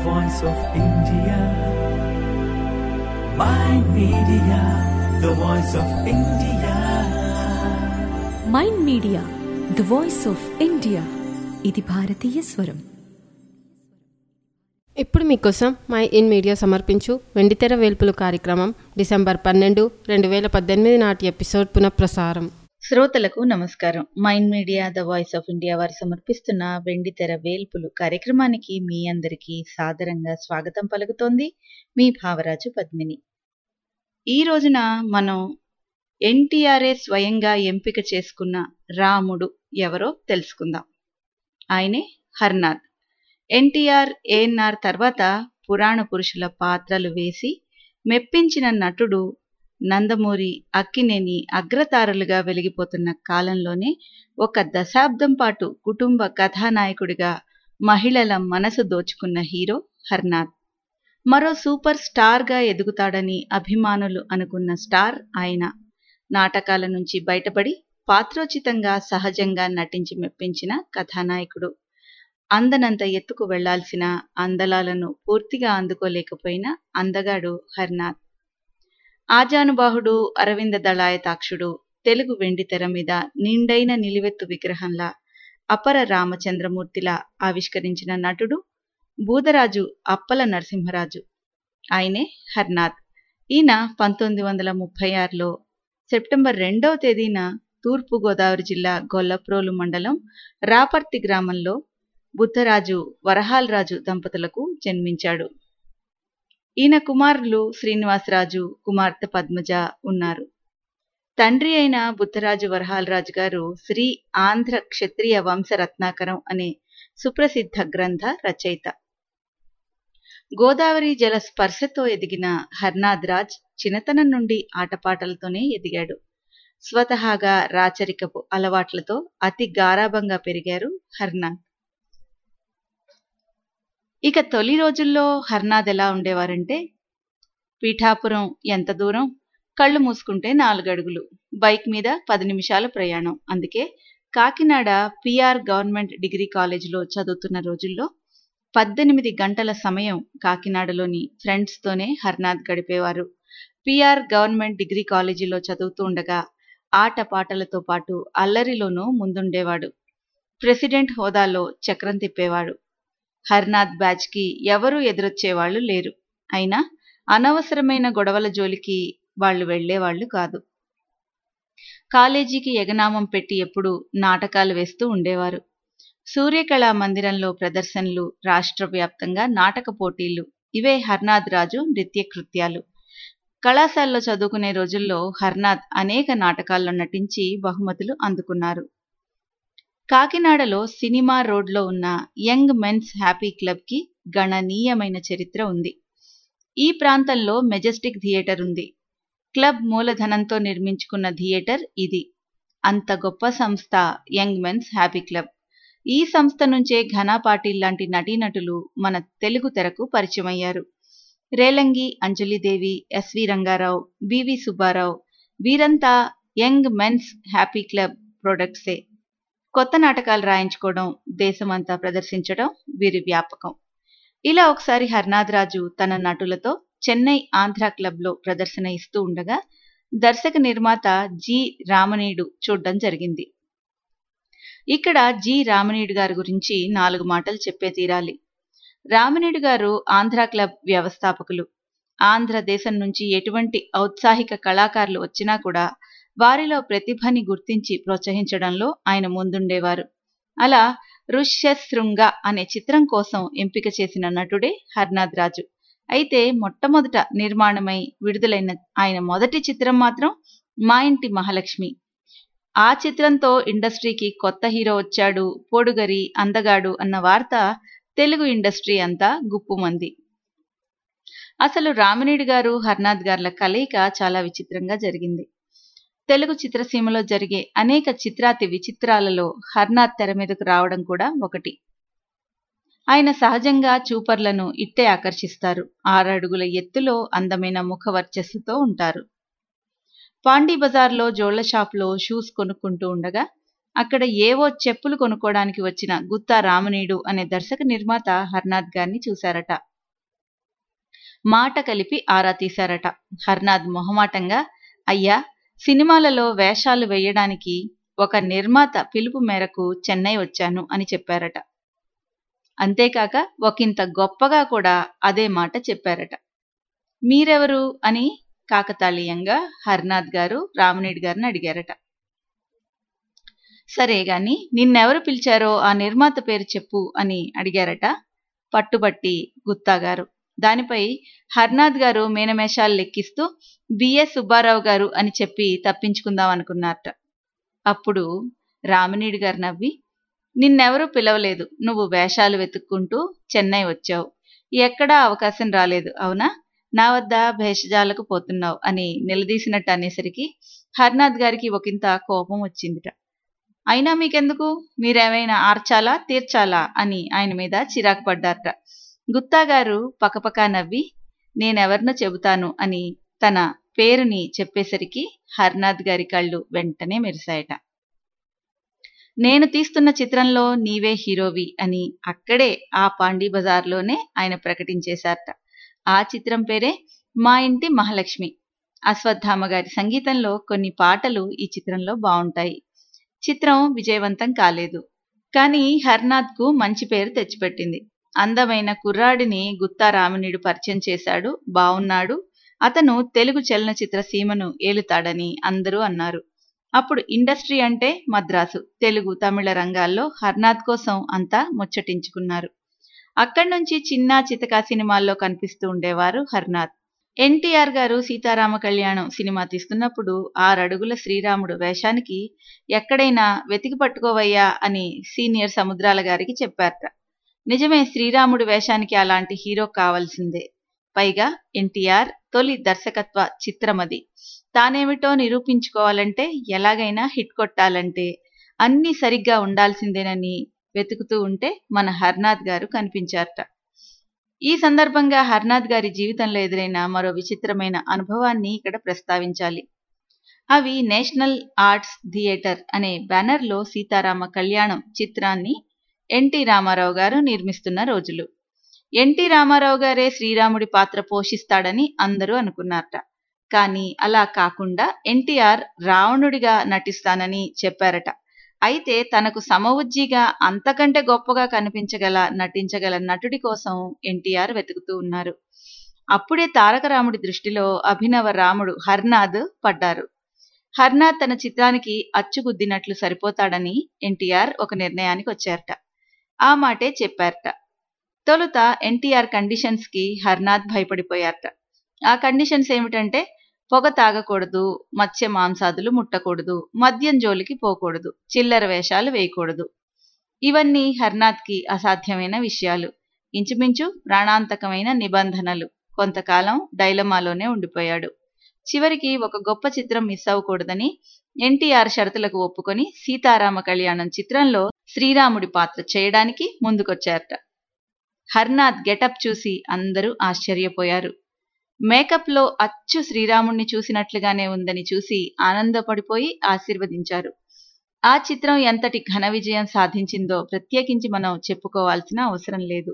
voice of India. My media, the voice of India. Mind Media the voice of India ఇది భారతీయ స్వరం ఇప్పుడు మీకోసం మై ఇన్ మీడియా సమర్పించు వెండితెర వేల్పులు కార్యక్రమం డిసెంబర్ పన్నెండు రెండు వేల పద్దెనిమిది నాటి ఎపిసోడ్ పునఃప్రసారం శ్రోతలకు నమస్కారం Mind Media the voice of India వారు సమర్పిస్తున్న వెండితెర వేల్పులు కార్యక్రమానికి మీ అందరికీ సాదరంగా స్వాగతం పలుకుతోంది మీ భావరాజు పద్మిని ఈ రోజున మనం ఎన్టీఆర్ఏ స్వయంగా ఎంపిక చేసుకున్న రాముడు ఎవరో తెలుసుకుందాం ఆయనే హర్నాథ్ ఎన్టీఆర్ ఏఎన్ఆర్ తర్వాత పురాణ పురుషుల పాత్రలు వేసి మెప్పించిన నటుడు నందమూరి అక్కినేని అగ్రతారలుగా వెలిగిపోతున్న కాలంలోనే ఒక దశాబ్దం పాటు కుటుంబ కథానాయకుడిగా మహిళల మనసు దోచుకున్న హీరో హర్నాథ్ మరో సూపర్ స్టార్గా ఎదుగుతాడని అభిమానులు అనుకున్న స్టార్ ఆయన నాటకాల నుంచి బయటపడి పాత్రోచితంగా సహజంగా నటించి మెప్పించిన కథానాయకుడు అందనంత ఎత్తుకు వెళ్లాల్సిన అందలాలను పూర్తిగా అందుకోలేకపోయిన అందగాడు హర్నాథ్ ఆజానుబాహుడు అరవింద దళాయతాక్షుడు తెలుగు వెండితెర మీద నిండైన నిలువెత్తు విగ్రహంలా అపర రామచంద్రమూర్తిలా ఆవిష్కరించిన నటుడు బూదరాజు అప్పల నరసింహరాజు ఆయనే హర్నాథ్ ఈయన పంతొమ్మిది వందల ముప్పై ఆరులో సెప్టెంబర్ రెండవ తేదీన తూర్పు గోదావరి జిల్లా గొల్లప్రోలు మండలం రాపర్తి గ్రామంలో బుద్ధరాజు వరహాలరాజు దంపతులకు జన్మించాడు ఈయన కుమారులు శ్రీనివాసరాజు కుమార్తె పద్మజ ఉన్నారు తండ్రి అయిన బుద్ధరాజు వరహాలరాజు గారు శ్రీ ఆంధ్ర క్షత్రియ వంశ రత్నాకరం అనే సుప్రసిద్ధ గ్రంథ రచయిత గోదావరి జల స్పర్శతో ఎదిగిన హర్నాథ్ రాజ్ చిన్నతనం నుండి ఆటపాటలతోనే ఎదిగాడు స్వతహాగా రాచరికపు అలవాట్లతో అతి గారాభంగా పెరిగారు హర్నాథ్ ఇక తొలి రోజుల్లో హర్నాథ్ ఎలా ఉండేవారంటే పీఠాపురం ఎంత దూరం కళ్ళు మూసుకుంటే నాలుగు అడుగులు బైక్ మీద పది నిమిషాల ప్రయాణం అందుకే కాకినాడ పిఆర్ గవర్నమెంట్ డిగ్రీ కాలేజీలో చదువుతున్న రోజుల్లో పద్దెనిమిది గంటల సమయం కాకినాడలోని ఫ్రెండ్స్తోనే హర్నాథ్ గడిపేవారు పిఆర్ గవర్నమెంట్ డిగ్రీ కాలేజీలో చదువుతూ ఉండగా ఆట పాటలతో పాటు అల్లరిలోనూ ముందుండేవాడు ప్రెసిడెంట్ హోదాలో చక్రం తిప్పేవాడు హర్నాథ్ బ్యాచ్కి ఎవరూ ఎదురొచ్చేవాళ్లు లేరు అయినా అనవసరమైన గొడవల జోలికి వాళ్ళు వెళ్లేవాళ్లు కాదు కాలేజీకి ఎగనామం పెట్టి ఎప్పుడు నాటకాలు వేస్తూ ఉండేవారు సూర్యకళా మందిరంలో ప్రదర్శనలు రాష్ట్ర వ్యాప్తంగా నాటక పోటీలు ఇవే హర్నాథ్ రాజు నృత్య కృత్యాలు కళాశాలలో చదువుకునే రోజుల్లో హర్నాథ్ అనేక నాటకాల్లో నటించి బహుమతులు అందుకున్నారు కాకినాడలో సినిమా రోడ్లో ఉన్న యంగ్ మెన్స్ హ్యాపీ క్లబ్కి గణనీయమైన చరిత్ర ఉంది ఈ ప్రాంతంలో మెజెస్టిక్ థియేటర్ ఉంది క్లబ్ మూలధనంతో నిర్మించుకున్న థియేటర్ ఇది అంత గొప్ప సంస్థ యంగ్ మెన్స్ హ్యాపీ క్లబ్ ఈ సంస్థ నుంచే ఘనా పాటిల్ లాంటి నటీనటులు మన తెలుగు తెరకు పరిచయమయ్యారు రేలంగి అంజలిదేవి ఎస్వి రంగారావు బివి సుబ్బారావు వీరంతా యంగ్ మెన్స్ హ్యాపీ క్లబ్ ప్రొడక్ట్సే కొత్త నాటకాలు రాయించుకోవడం దేశమంతా ప్రదర్శించడం వీరి వ్యాపకం ఇలా ఒకసారి హర్నాథ్ రాజు తన నటులతో చెన్నై ఆంధ్ర క్లబ్లో ప్రదర్శన ఇస్తూ ఉండగా దర్శక నిర్మాత జి రామనీయుడు చూడడం జరిగింది ఇక్కడ జి రామనీయుడు గారి గురించి నాలుగు మాటలు చెప్పే తీరాలి రామనీయుడు గారు ఆంధ్ర క్లబ్ వ్యవస్థాపకులు ఆంధ్ర దేశం నుంచి ఎటువంటి ఔత్సాహిక కళాకారులు వచ్చినా కూడా వారిలో ప్రతిభని గుర్తించి ప్రోత్సహించడంలో ఆయన ముందుండేవారు అలా ఋష్యశృంగ అనే చిత్రం కోసం ఎంపిక చేసిన నటుడే హర్నాథ్ రాజు అయితే మొట్టమొదట నిర్మాణమై విడుదలైన ఆయన మొదటి చిత్రం మాత్రం మా ఇంటి మహాలక్ష్మి ఆ చిత్రంతో ఇండస్ట్రీకి కొత్త హీరో వచ్చాడు పొడుగరి అందగాడు అన్న వార్త తెలుగు ఇండస్ట్రీ అంతా గుప్పుమంది అసలు రామినీడు గారు హర్నాథ్ గార్ల కలయిక చాలా విచిత్రంగా జరిగింది తెలుగు చిత్రసీమలో జరిగే అనేక చిత్రాతి విచిత్రాలలో హర్నాథ్ తెర మీదకు రావడం కూడా ఒకటి ఆయన సహజంగా చూపర్లను ఇట్టే ఆకర్షిస్తారు ఆరడుగుల ఎత్తులో అందమైన ముఖ వర్చస్సుతో ఉంటారు పాండీ బజార్లో జోళ్ల షాప్లో షూస్ కొనుక్కుంటూ ఉండగా అక్కడ ఏవో చెప్పులు కొనుక్కోవడానికి వచ్చిన గుత్తా రామనీయుడు అనే దర్శక నిర్మాత హర్నాథ్ గారిని చూశారట మాట కలిపి ఆరా తీశారట హర్నాథ్ మొహమాటంగా అయ్యా సినిమాలలో వేషాలు వేయడానికి ఒక నిర్మాత పిలుపు మేరకు చెన్నై వచ్చాను అని చెప్పారట అంతేకాక ఒకంత గొప్పగా కూడా అదే మాట చెప్పారట మీరెవరు అని కాకతాళీయంగా హర్నాథ్ గారు రామనీడ్ గారిని అడిగారట సరే గాని నిన్నెవరు పిలిచారో ఆ నిర్మాత పేరు చెప్పు అని అడిగారట పట్టుబట్టి గుత్తా గారు దానిపై హర్నాథ్ గారు మీనమేషాలు లెక్కిస్తూ బిఎస్ సుబ్బారావు గారు అని చెప్పి తప్పించుకుందాం అనుకున్నారట అప్పుడు రామినీడి గారు నవ్వి నిన్నెవరూ పిలవలేదు నువ్వు వేషాలు వెతుక్కుంటూ చెన్నై వచ్చావు ఎక్కడా అవకాశం రాలేదు అవునా నా వద్ద భేషజాలకు పోతున్నావు అని నిలదీసినట్టు అనేసరికి హర్నాథ్ గారికి ఒకంత కోపం వచ్చిందిట అయినా మీకెందుకు మీరేమైనా ఆర్చాలా తీర్చాలా అని ఆయన మీద చిరాకు పడ్డారట గుత్తా గారు పకపకా నవ్వి నేనెవరినో చెబుతాను అని తన పేరుని చెప్పేసరికి హర్నాథ్ గారి కళ్ళు వెంటనే మెరిశాయట నేను తీస్తున్న చిత్రంలో నీవే హీరోవి అని అక్కడే ఆ పాండీ బజార్లోనే ఆయన ప్రకటించేశారట ఆ చిత్రం పేరే మా ఇంటి మహాలక్ష్మి అశ్వత్థామ గారి సంగీతంలో కొన్ని పాటలు ఈ చిత్రంలో బాగుంటాయి చిత్రం విజయవంతం కాలేదు కానీ హర్నాథ్కు మంచి పేరు తెచ్చిపెట్టింది అందమైన కుర్రాడిని గుత్తా రామణుడు పరిచయం చేశాడు బావున్నాడు అతను తెలుగు చలనచిత్ర సీమను ఏలుతాడని అందరూ అన్నారు అప్పుడు ఇండస్ట్రీ అంటే మద్రాసు తెలుగు తమిళ రంగాల్లో హర్నాథ్ కోసం అంతా ముచ్చటించుకున్నారు అక్కడి నుంచి చిన్న చితకా సినిమాల్లో కనిపిస్తూ ఉండేవారు హర్నాథ్ ఎన్టీఆర్ గారు సీతారామ కళ్యాణం సినిమా తీస్తున్నప్పుడు ఆరడుగుల శ్రీరాముడు వేషానికి ఎక్కడైనా వెతికి పట్టుకోవయ్యా అని సీనియర్ సముద్రాల గారికి చెప్పారట నిజమే శ్రీరాముడు వేషానికి అలాంటి హీరో కావాల్సిందే పైగా ఎన్టీఆర్ తొలి దర్శకత్వ చిత్రమది తానేమిటో నిరూపించుకోవాలంటే ఎలాగైనా హిట్ కొట్టాలంటే అన్నీ సరిగ్గా ఉండాల్సిందేనని వెతుకుతూ ఉంటే మన హర్నాథ్ గారు కనిపించారట ఈ సందర్భంగా హర్నాథ్ గారి జీవితంలో ఎదురైన మరో విచిత్రమైన అనుభవాన్ని ఇక్కడ ప్రస్తావించాలి అవి నేషనల్ ఆర్ట్స్ థియేటర్ అనే బ్యానర్లో సీతారామ కళ్యాణం చిత్రాన్ని ఎన్టీ రామారావు గారు నిర్మిస్తున్న రోజులు ఎన్టీ రామారావు గారే శ్రీరాముడి పాత్ర పోషిస్తాడని అందరూ అనుకున్నారట కానీ అలా కాకుండా ఎన్టీఆర్ రావణుడిగా నటిస్తానని చెప్పారట అయితే తనకు సమవుజ్జిగా అంతకంటే గొప్పగా కనిపించగల నటించగల నటుడి కోసం ఎన్టీఆర్ వెతుకుతూ ఉన్నారు అప్పుడే తారక రాముడి దృష్టిలో అభినవ రాముడు హర్నాథ్ పడ్డారు హర్నాథ్ తన చిత్రానికి అచ్చుగుద్దినట్లు సరిపోతాడని ఎన్టీఆర్ ఒక నిర్ణయానికి వచ్చారట ఆ మాటే చెప్పారట తొలుత ఎన్టీఆర్ కండిషన్స్ కి హర్నాథ్ భయపడిపోయారట ఆ కండిషన్స్ ఏమిటంటే పొగ తాగకూడదు మత్స్య మాంసాదులు ముట్టకూడదు మద్యం జోలికి పోకూడదు చిల్లర వేషాలు వేయకూడదు ఇవన్నీ హర్నాథ్కి అసాధ్యమైన విషయాలు ఇంచుమించు ప్రాణాంతకమైన నిబంధనలు కొంతకాలం డైలమాలోనే ఉండిపోయాడు చివరికి ఒక గొప్ప చిత్రం మిస్ అవ్వకూడదని ఎన్టీఆర్ షరతులకు ఒప్పుకొని సీతారామ కళ్యాణం చిత్రంలో శ్రీరాముడి పాత్ర చేయడానికి ముందుకొచ్చారట హర్నాథ్ గెటప్ చూసి అందరూ ఆశ్చర్యపోయారు మేకప్లో అచ్చు శ్రీరాముణ్ణి చూసినట్లుగానే ఉందని చూసి ఆనందపడిపోయి ఆశీర్వదించారు ఆ చిత్రం ఎంతటి ఘన విజయం సాధించిందో ప్రత్యేకించి మనం చెప్పుకోవాల్సిన అవసరం లేదు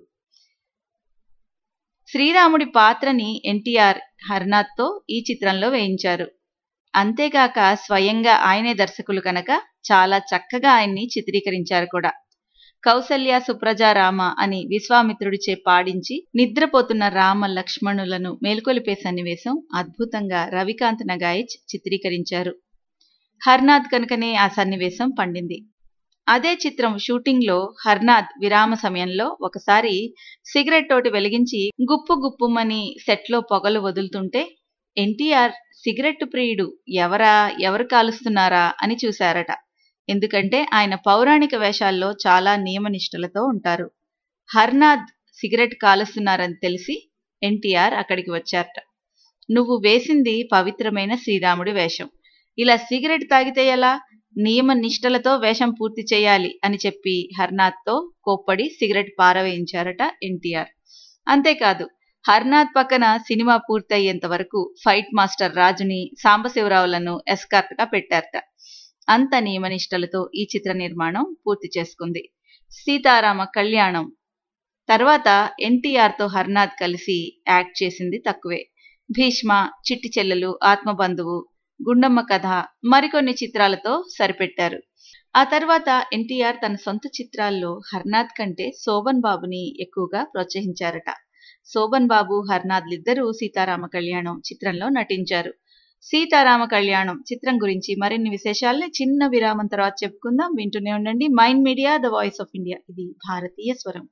శ్రీరాముడి పాత్రని ఎన్టీఆర్ హర్నాథ్తో ఈ చిత్రంలో వేయించారు అంతేకాక స్వయంగా ఆయనే దర్శకులు కనుక చాలా చక్కగా ఆయన్ని చిత్రీకరించారు కూడా కౌసల్య సుప్రజా రామ అని విశ్వామిత్రుడిచే పాడించి నిద్రపోతున్న రామ లక్ష్మణులను మేల్కొలిపే సన్నివేశం అద్భుతంగా రవికాంత్ నగాయిచ్ చిత్రీకరించారు హర్నాథ్ కనుకనే ఆ సన్నివేశం పండింది అదే చిత్రం షూటింగ్లో హర్నాథ్ విరామ సమయంలో ఒకసారి సిగరెట్ తోటి వెలిగించి గుప్పు గుప్పుమని సెట్లో పొగలు వదులుతుంటే ఎన్టీఆర్ సిగరెట్ ప్రియుడు ఎవరా ఎవరు కాలుస్తున్నారా అని చూశారట ఎందుకంటే ఆయన పౌరాణిక వేషాల్లో చాలా నియమనిష్టలతో ఉంటారు హర్నాథ్ సిగరెట్ కాలుస్తున్నారని తెలిసి ఎన్టీఆర్ అక్కడికి వచ్చారట నువ్వు వేసింది పవిత్రమైన శ్రీరాముడి వేషం ఇలా సిగరెట్ తాగితే ఎలా నియమ నిష్టలతో వేషం పూర్తి చేయాలి అని చెప్పి హర్నాథ్తో కోప్పడి సిగరెట్ పారవేయించారట ఎన్టీఆర్ అంతేకాదు హర్నాథ్ పక్కన సినిమా పూర్తయ్యేంత వరకు ఫైట్ మాస్టర్ రాజుని సాంబశివరావులను ఎస్కార్ట్గా పెట్టారట అంత నియమనిష్టలతో ఈ చిత్ర నిర్మాణం పూర్తి చేసుకుంది సీతారామ కళ్యాణం తర్వాత ఎన్టీఆర్తో హర్నాథ్ కలిసి యాక్ట్ చేసింది తక్కువే భీష్మ చిట్టి చెల్లెలు ఆత్మబంధువు గుండమ్మ కథ మరికొన్ని చిత్రాలతో సరిపెట్టారు ఆ తర్వాత ఎన్టీఆర్ తన సొంత చిత్రాల్లో హర్నాథ్ కంటే శోభన్ బాబుని ఎక్కువగా ప్రోత్సహించారట శోభన్ బాబు హర్నాథ్లిద్దరూ సీతారామ కళ్యాణం చిత్రంలో నటించారు సీతారామ కళ్యాణం చిత్రం గురించి మరిన్ని విశేషాలని చిన్న విరామం తర్వాత చెప్పుకుందాం వింటూనే ఉండండి Mind Media the voice of India ఇది భారతీయ స్వరం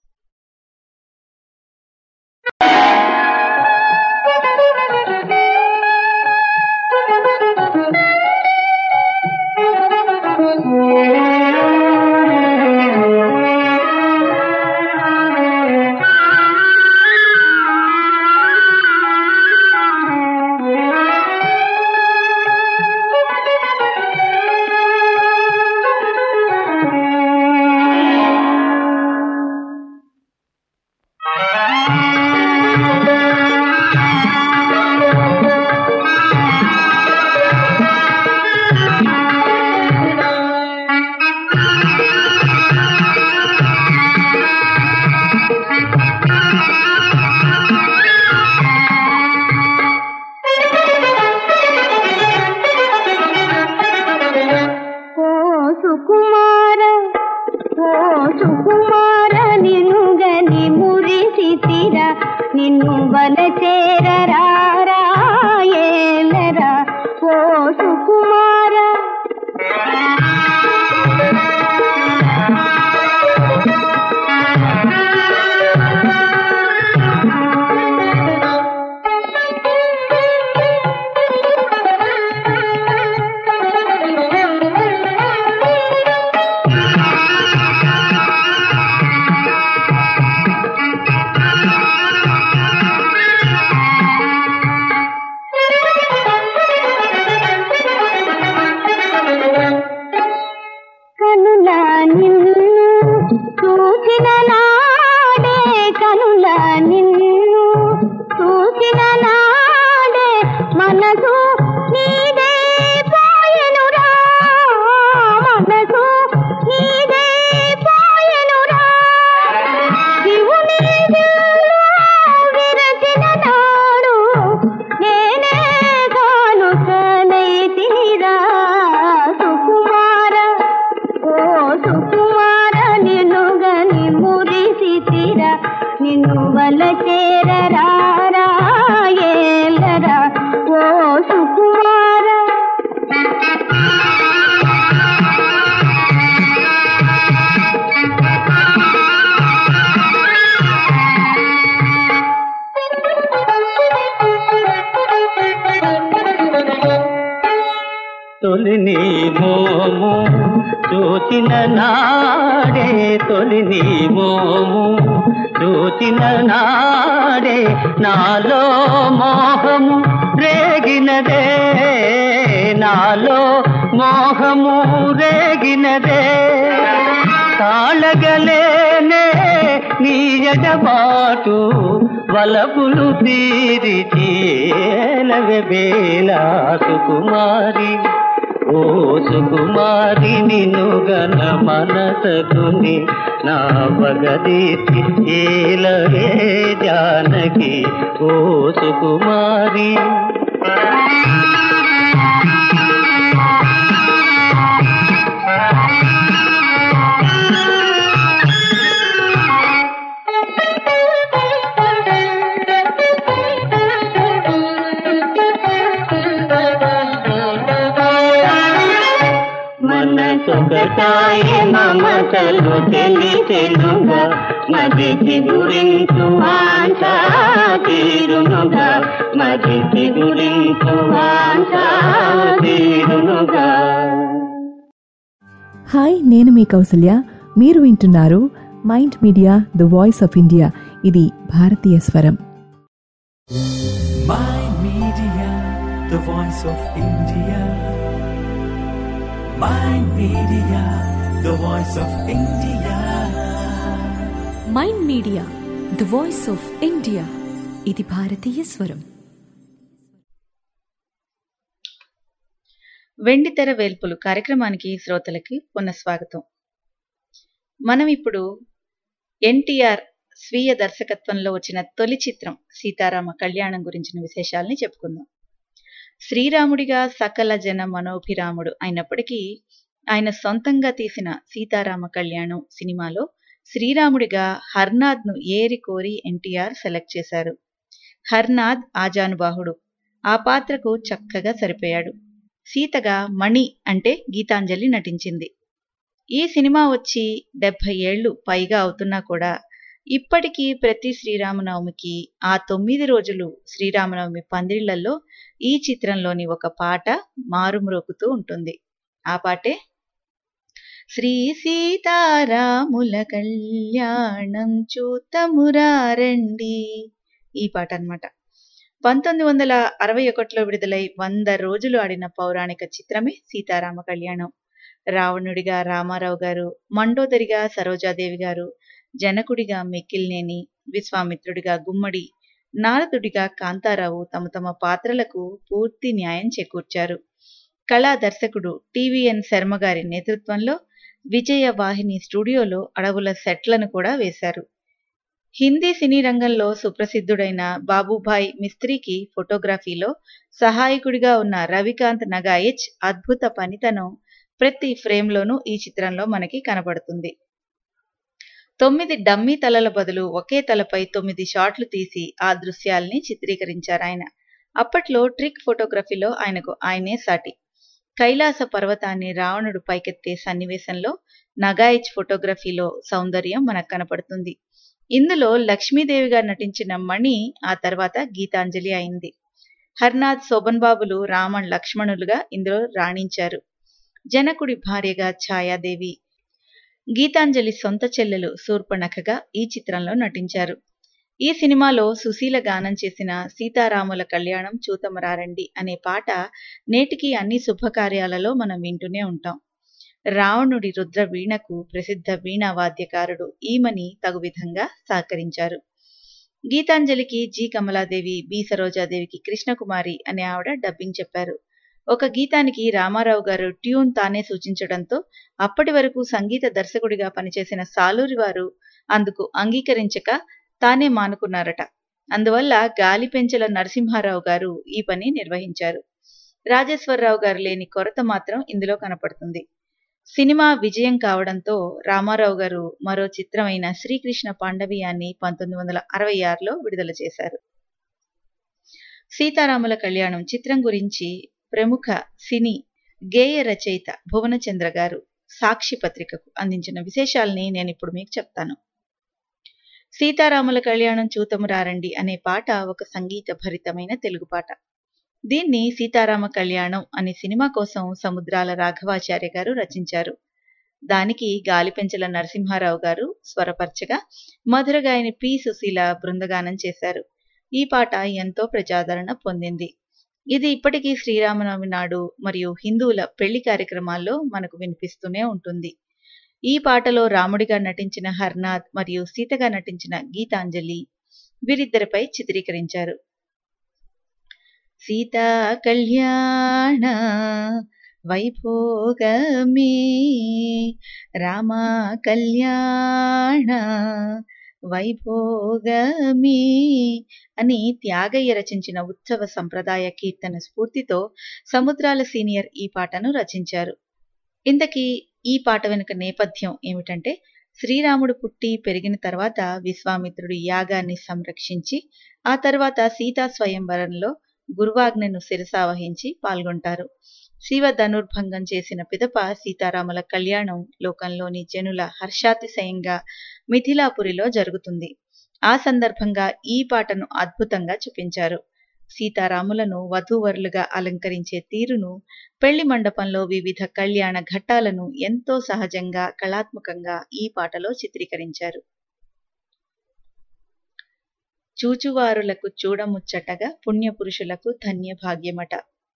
ఓ సుకుమార ఓ సుకుమార నినుగని మురిసితిర నిన్ను బల చేరరారా ఏలరా ఓ సుకుమార కనుల నిన్ను చూసిన నాడే కనుల నిన్ను చూసిన నాడే మనసు నీదే పోయెనురా మనసు నీదే పోయెనురా శివుని విరచిన నాడు నేనే కానుకనై తీరా సుకుమార ఓ సుకుమార నిన్ను గని మురిసి తీర నిన్ను వల చేరరారా ఏలరా ఓ సుకుమార తొలి నీ మోము చూచిన నాడే తొలి నీ మోము చూచిన నాడే నాలో మోహము రేగినదే నాలో మోహము రేగినదే తాళగలేనే నీ ఎడబాటు వలపులు తీరి చేలవే బేలా సుకుమారి ఓ సుకుమారి నిన్ను గన మనసకుని నా బగదీసి ఏలవే జానకి ఓ సుకుమారి మనసొకటాయే మమతలు తెలిసెనుగా మది చిగురించు వాంఛ తీరునుగా మది చిగురించు వాంఛ తీరునుగా హాయ్ నేను మీ కౌసల్య మీరు వింటున్నారు Mind Media the voice of India ఇది భారతీయ స్వరం Mind Media, the voice of India. Mind Media, the voice of India. Mind Media the voice of India ఇది భారతీయ స్వరం వెండితెర వేల్పులు కార్యక్రమానికి శ్రోతలకి పునఃస్వాగతం మనం ఇప్పుడు ఎన్టీఆర్ స్వీయ దర్శకత్వంలో వచ్చిన తొలి చిత్రం సీతారామ కళ్యాణం గురించిన విశేషాల్ని చెప్పుకుందాం శ్రీరాముడిగా సకల జన మనోభిరాముడు అయినప్పటికీ ఆయన సొంతంగా తీసిన సీతారామ కళ్యాణం సినిమాలో శ్రీరాముడిగా హర్నాథ్ ను ఏరి కోరి ఎన్టీఆర్ సెలెక్ట్ చేశారు హర్నాథ్ ఆజానుబాహుడు ఆ పాత్రకు చక్కగా సరిపోయాడు సీతగా మణి అంటే గీతాంజలి నటించింది ఈ సినిమా వచ్చి డెబ్బై ఏళ్లు పైగా అవుతున్నా కూడా ఇప్పటికీ ప్రతి శ్రీరామనవమికి ఆ తొమ్మిది రోజులు శ్రీరామనవమి పందిళ్లలో ఈ చిత్రంలోని ఒక పాట మారుమ్రోకుతూ ఉంటుంది ఆ పాటే శ్రీ సీతారాముల కళ్యాణం చూతమురారండి ఈ పాట అన్నమాట పంతొమ్మిది వందల అరవై ఒకటిలో విడుదలై వంద రోజులు ఆడిన పౌరాణిక చిత్రమే సీతారామ కళ్యాణం రావణుడిగా రామారావు గారు మండోదరిగా సరోజాదేవి గారు జనకుడిగా మెక్కిల్నేని విశ్వామిత్రుడిగా గుమ్మడి నారదుడిగా కాంతారావు తమ తమ పాత్రలకు పూర్తి న్యాయం చేకూర్చారు కళా దర్శకుడు టీవీఎన్ శర్మ గారి నేతృత్వంలో విజయ వాహిని స్టూడియోలో అడవుల సెట్లను కూడా వేశారు హిందీ సినీ రంగంలో సుప్రసిద్ధుడైన బాబుభాయ్ మిస్త్రీకి ఫోటోగ్రఫీలో సహాయకుడిగా ఉన్న రవికాంత్ నగాయిచ్ అద్భుత పనితనం ప్రతి ఫ్రేమ్లోనూ ఈ చిత్రంలో మనకి కనబడుతుంది తొమ్మిది డమ్మీ తలల బదులు ఒకే తలపై తొమ్మిది షాట్లు తీసి ఆ దృశ్యాల్ని చిత్రీకరించారు ఆయన అప్పట్లో ట్రిక్ ఫోటోగ్రఫీలో ఆయనకు ఆయనే సాటి కైలాస పర్వతాన్ని రావణుడు పైకెత్తే సన్నివేశంలో నగాయిచ్ ఫోటోగ్రఫీలో సౌందర్యం మనకు కనపడుతుంది ఇందులో లక్ష్మీదేవిగా నటించిన మణి ఆ తర్వాత గీతాంజలి అయింది హర్నాథ్ శోభన్ బాబులు రామన్ లక్ష్మణులుగా ఇందులో రాణించారు జనకుడి భార్యగా ఛాయాదేవి గీతాంజలి సొంత చెల్లెలు శూర్పణఖగా ఈ చిత్రంలో నటించారు ఈ సినిమాలో సుశీల గానం చేసిన సీతారాముల కళ్యాణం చూతమరారండి అనే పాట నేటికి అన్ని శుభకార్యాలలో మనం వింటూనే ఉంటాం రావణుడి రుద్ర వీణకు ప్రసిద్ధ వీణా వాద్యకారుడు ఈమని తగు విధంగా సహకరించారు గీతాంజలికి జి కమలాదేవి బి సరోజాదేవికి కృష్ణకుమారి అనే ఆవిడ డబ్బింగ్ చెప్పారు ఒక గీతానికి రామారావు గారు ట్యూన్ తానే సూచించడంతో అప్పటి వరకు సంగీత దర్శకుడిగా పనిచేసిన సాలూరి వారు అందుకు అంగీకరించక తానే మానుకున్నారట అందువల్ల గాలి పెంచల నరసింహారావు గారు ఈ పని నిర్వహించారు రాజేశ్వరరావు గారు లేని కొరత మాత్రం ఇందులో కనపడుతుంది సినిమా విజయం కావడంతో రామారావు గారు మరో చిత్రమైన శ్రీకృష్ణ పాండవీయాన్ని పంతొమ్మిది వందల అరవై ఆరులో విడుదల చేశారు సీతారాముల కళ్యాణం చిత్రం గురించి ప్రముఖ సినీ గేయ రచయిత భువనచంద్ర గారు సాక్షి పత్రికకు అందించిన విశేషాల్ని నేను ఇప్పుడు మీకు చెప్తాను సీతారాముల కళ్యాణం చూతము రారండి అనే పాట ఒక సంగీత భరితమైన తెలుగు పాట దీన్ని సీతారామ కళ్యాణం అనే సినిమా కోసం సముద్రాల రాఘవాచార్య గారు రచించారు దానికి గాలిపెంచల నరసింహారావు గారు స్వరపరచగా మధురగాయని పి సుశీల బృందగానం చేశారు ఈ పాట ఎంతో ప్రజాదరణ పొందింది ఇది ఇప్పటికీ శ్రీరామనవమి నాడు మరియు హిందువుల పెళ్లి కార్యక్రమాల్లో మనకు వినిపిస్తూనే ఉంటుంది ఈ పాటలో రాముడిగా నటించిన హర్నాథ్ మరియు సీతగా నటించిన గీతాంజలి వీరిద్దరిపై చిత్రీకరించారు సీతా కళ్యాణ వైభోగమే రామ కళ్యాణ వైభోగమే అని త్యాగయ్య రచించిన ఉత్సవ సంప్రదాయ కీర్తన స్ఫూర్తితో సముద్రాల సీనియర్ ఈ పాటను రచించారు ఇంతకీ ఈ పాట వెనుక నేపథ్యం ఏమిటంటే శ్రీరాముడు పుట్టి పెరిగిన తర్వాత విశ్వామిత్రుడు యాగాన్ని సంరక్షించి ఆ తర్వాత సీతా స్వయంవరంలో గురువాజ్ఞను శిరసావహించి పాల్గొంటారు శివ ధనుర్భంగం చేసిన పిదప సీతారాముల కళ్యాణం లోకంలోని జనుల హర్షాతిశయంగా మిథిలాపురిలో జరుగుతుంది ఆ సందర్భంగా ఈ పాటను అద్భుతంగా చూపించారు సీతారాములను వధూవరులుగా అలంకరించే తీరును పెళ్లి మండపంలో వివిధ కళ్యాణ ఘట్టాలను ఎంతో సహజంగా కళాత్మకంగా ఈ పాటలో చిత్రీకరించారు చూచువారులకు చూడముచ్చటగా పుణ్యపురుషులకు ధన్యభాగ్యమట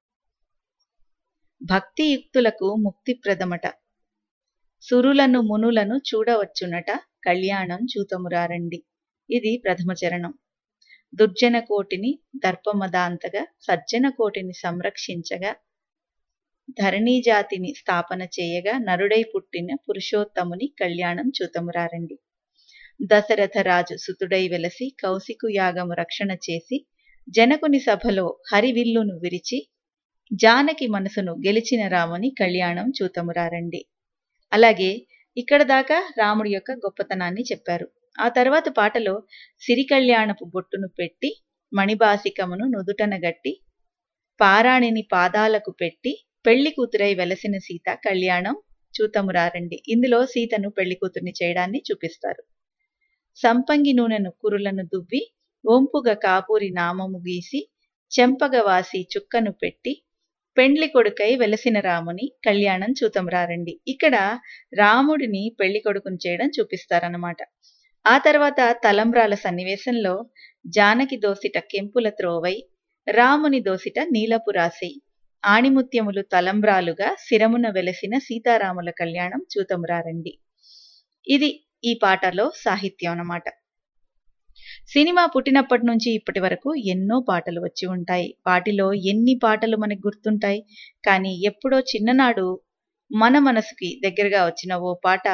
భక్తియుక్తులకు ముక్తిప్రదమట సురులను మునులను చూడవచ్చునట కళ్యాణం చూతమురారండి ఇది ప్రథమ చరణం దుర్జన కోటిని దర్పమదాంతగా సజ్జన కోటిని సంరక్షించగా ధరణీ జాతిని స్థాపన చేయగా నరుడై పుట్టిన పురుషోత్తముని కళ్యాణం చూతమురారండి దశరథ రాజు సుతుడై వెలసి కౌశికు యాగము రక్షణ చేసి జనకుని సభలో హరివిల్లును విరిచి జానకి మనసును గెలిచిన రాముని కళ్యాణం చూతమురారండి అలాగే ఇక్కడ దాకా రాముడి యొక్క గొప్పతనాన్ని చెప్పారు ఆ తర్వాత పాటలో సిరి కళ్యాణపు బొట్టును పెట్టి మణిబాసికమును నుదుటన గట్టి పారాణిని పాదాలకు పెట్టి పెళ్లి కూతురై వెలసిన సీత కళ్యాణం చూతమురారండి ఇందులో సీతను పెళ్లి కూతుర్ని చేయడాన్ని చూపిస్తారు సంపంగి నూనెను కురులను దువ్వి ఒంపుగ కాపూరి నామము గీసి చెంపగ వాసి చుక్కను పెట్టి పెండ్లి కొడుకై వెలసిన రాముని కళ్యాణం చూతమురారండి ఇక్కడ రాముడిని పెళ్లి కొడుకుని చేయడం చూపిస్తారన్నమాట ఆ తర్వాత తలంబ్రాల సన్నివేశంలో జానకి దోసిట కెంపుల త్రోవై రాముని దోసిట నీలపు రాసై ఆణిముత్యములు తలంబ్రాలుగా శిరమున వెలసిన సీతారాముల కళ్యాణం చూతమురారండి ఇది ఈ పాటలో సాహిత్యం అన్నమాట సినిమా పుట్టినప్పటి నుంచి ఇప్పటి వరకు ఎన్నో పాటలు వచ్చి ఉంటాయి వాటిలో ఎన్ని పాటలు మనకు గుర్తుంటాయి కానీ ఎప్పుడో చిన్ననాడు మన మనసుకి దగ్గరగా వచ్చిన ఓ పాట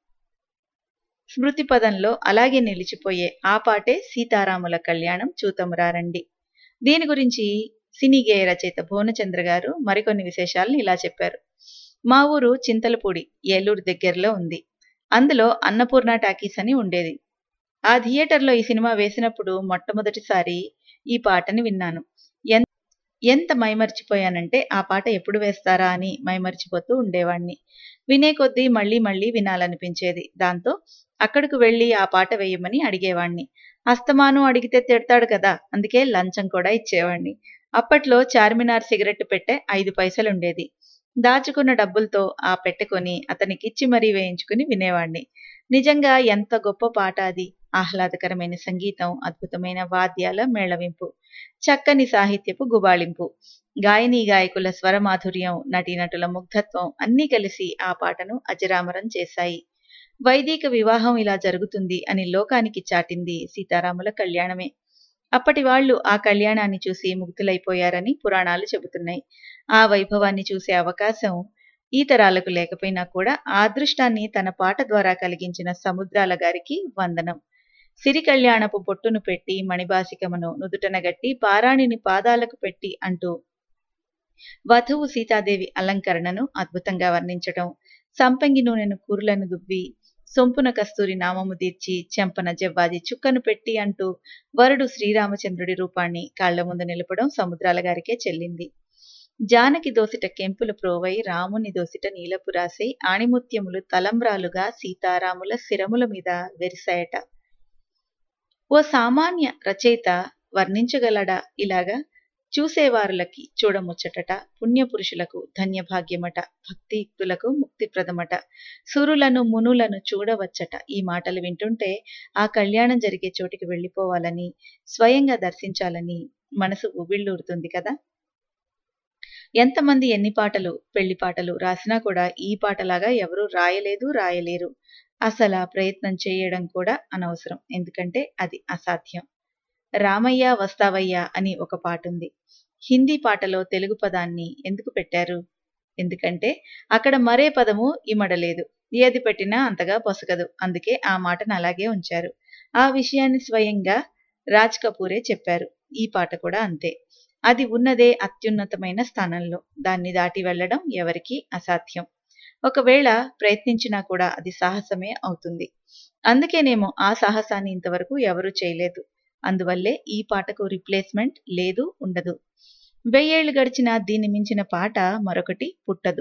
స్మృతి పదంలో అలాగే నిలిచిపోయే ఆ పాటే సీతారాముల కళ్యాణం చూతమురారండి దీని గురించి సినీ గేయ రచయిత భువనచంద్ర గారు మరికొన్ని విశేషాలను ఇలా చెప్పారు మా ఊరు చింతలపూడి ఏలూరు దగ్గరలో ఉంది అందులో అన్నపూర్ణ టాకీస్ అని ఉండేది ఆ థియేటర్లో ఈ సినిమా వేసినప్పుడు మొట్టమొదటిసారి ఈ పాటని విన్నాను ఎన్- ఎంత మైమర్చిపోయానంటే ఆ పాట ఎప్పుడు వేస్తారా అని మైమర్చిపోతూ ఉండేవాణ్ణి వినే కొద్దీ మళ్ళీ మళ్ళీ వినాలనిపించేది దాంతో అక్కడికి వెళ్ళి ఆ పాట వేయమని అడిగేవాణ్ణి అస్తమాను అడిగితే తిడతాడు కదా అందుకే లంచం కూడా ఇచ్చేవాణ్ణి అప్పట్లో చార్మినార్ సిగరెట్ పెట్టె ఐదు పైసలుండేది దాచుకున్న డబ్బులతో ఆ పెట్టెకొని అతనికిచ్చి మరీ వేయించుకుని వినేవాణ్ణి నిజంగా ఎంత గొప్ప పాట అది ఆహ్లాదకరమైన సంగీతం అద్భుతమైన వాద్యాల మేళవింపు చక్కని సాహిత్యపు గుబాళింపు గాయని గాయకుల స్వరమాధుర్యం నటీనటుల ముగ్ధత్వం అన్నీ కలిసి ఆ పాటను అజరామరం చేశాయి వైదిక వివాహం ఇలా జరుగుతుంది అని లోకానికి చాటింది సీతారాముల కళ్యాణమే అప్పటి వాళ్ళు ఆ కళ్యాణాన్ని చూసి ముగ్ధులైపోయారని పురాణాలు చెబుతున్నాయి ఆ వైభవాన్ని చూసే అవకాశం ఈ తరాలకు లేకపోయినా కూడా ఆ అదృష్టాన్ని తన పాట ద్వారా కలిగించిన సముద్రాల గారికి వందనం సిరి కళ్యాణపు బొట్టును పెట్టి మణిబాసికమును నుదుటన గట్టి పారాణిని పాదాలకు పెట్టి అంటూ వధువు సీతాదేవి అలంకరణను అద్భుతంగా వర్ణించటం సంపంగి నూనెను కూరులను దువ్వి సొంపున కస్తూరి నామము తీర్చి చెంపన జవ్వాది చుక్కను పెట్టి అంటూ వరుడు శ్రీరామచంద్రుడి రూపాన్ని కాళ్ల ముందు నిలపడం సముద్రాల గారికే చెల్లింది జానకి దోసిట కెంపుల ప్రోవై రాముని దోసిట నీలపు రాసై ఆణిముత్యములు తలంబ్రాలుగా సీతారాముల శిరముల మీద వెరిసాయట ఓ సామాన్య రచయిత వర్ణించగలడా ఇలాగా చూసేవారులకి చూడముచ్చటట పుణ్యపురుషులకు ధన్యభాగ్యమట భక్తియుక్తులకు ముక్తిప్రదమట సురులను మునులను చూడవచ్చట ఈ మాటలు వింటుంటే ఆ కళ్యాణం జరిగే చోటికి వెళ్ళిపోవాలని స్వయంగా దర్శించాలని మనసు ఉబిళ్ళూరుతుంది కదా ఎంతమంది ఎన్ని పాటలు పెళ్లి పాటలు రాసినా కూడా ఈ పాటలాగా ఎవరూ రాయలేదు రాయలేరు అసలు ఆ ప్రయత్నం చేయడం కూడా అనవసరం ఎందుకంటే అది అసాధ్యం రామయ్య వస్తావయ్య అని ఒక పాట ఉంది హిందీ పాటలో తెలుగు పదాన్ని ఎందుకు పెట్టారు ఎందుకంటే అక్కడ మరే పదము ఇమడలేదు ఏది పెట్టినా అంతగా పొసగదు అందుకే ఆ మాటను అలాగే ఉంచారు ఆ విషయాన్ని స్వయంగా రాజ్ కపూరే చెప్పారు ఈ పాట కూడా అంతే అది ఉన్నదే అత్యున్నతమైన స్థానంలో దాన్ని దాటి వెళ్ళడం ఎవరికీ అసాధ్యం ఒకవేళ ప్రయత్నించినా కూడా అది సాహసమే అవుతుంది అందుకేనేమో ఆ సాహసాన్ని ఇంతవరకు ఎవరూ చేయలేదు అందువల్లే ఈ పాటకు రిప్లేస్మెంట్ లేదు ఉండదు వెయ్యేళ్లు గడిచినా దీన్ని మించిన పాట మరొకటి పుట్టదు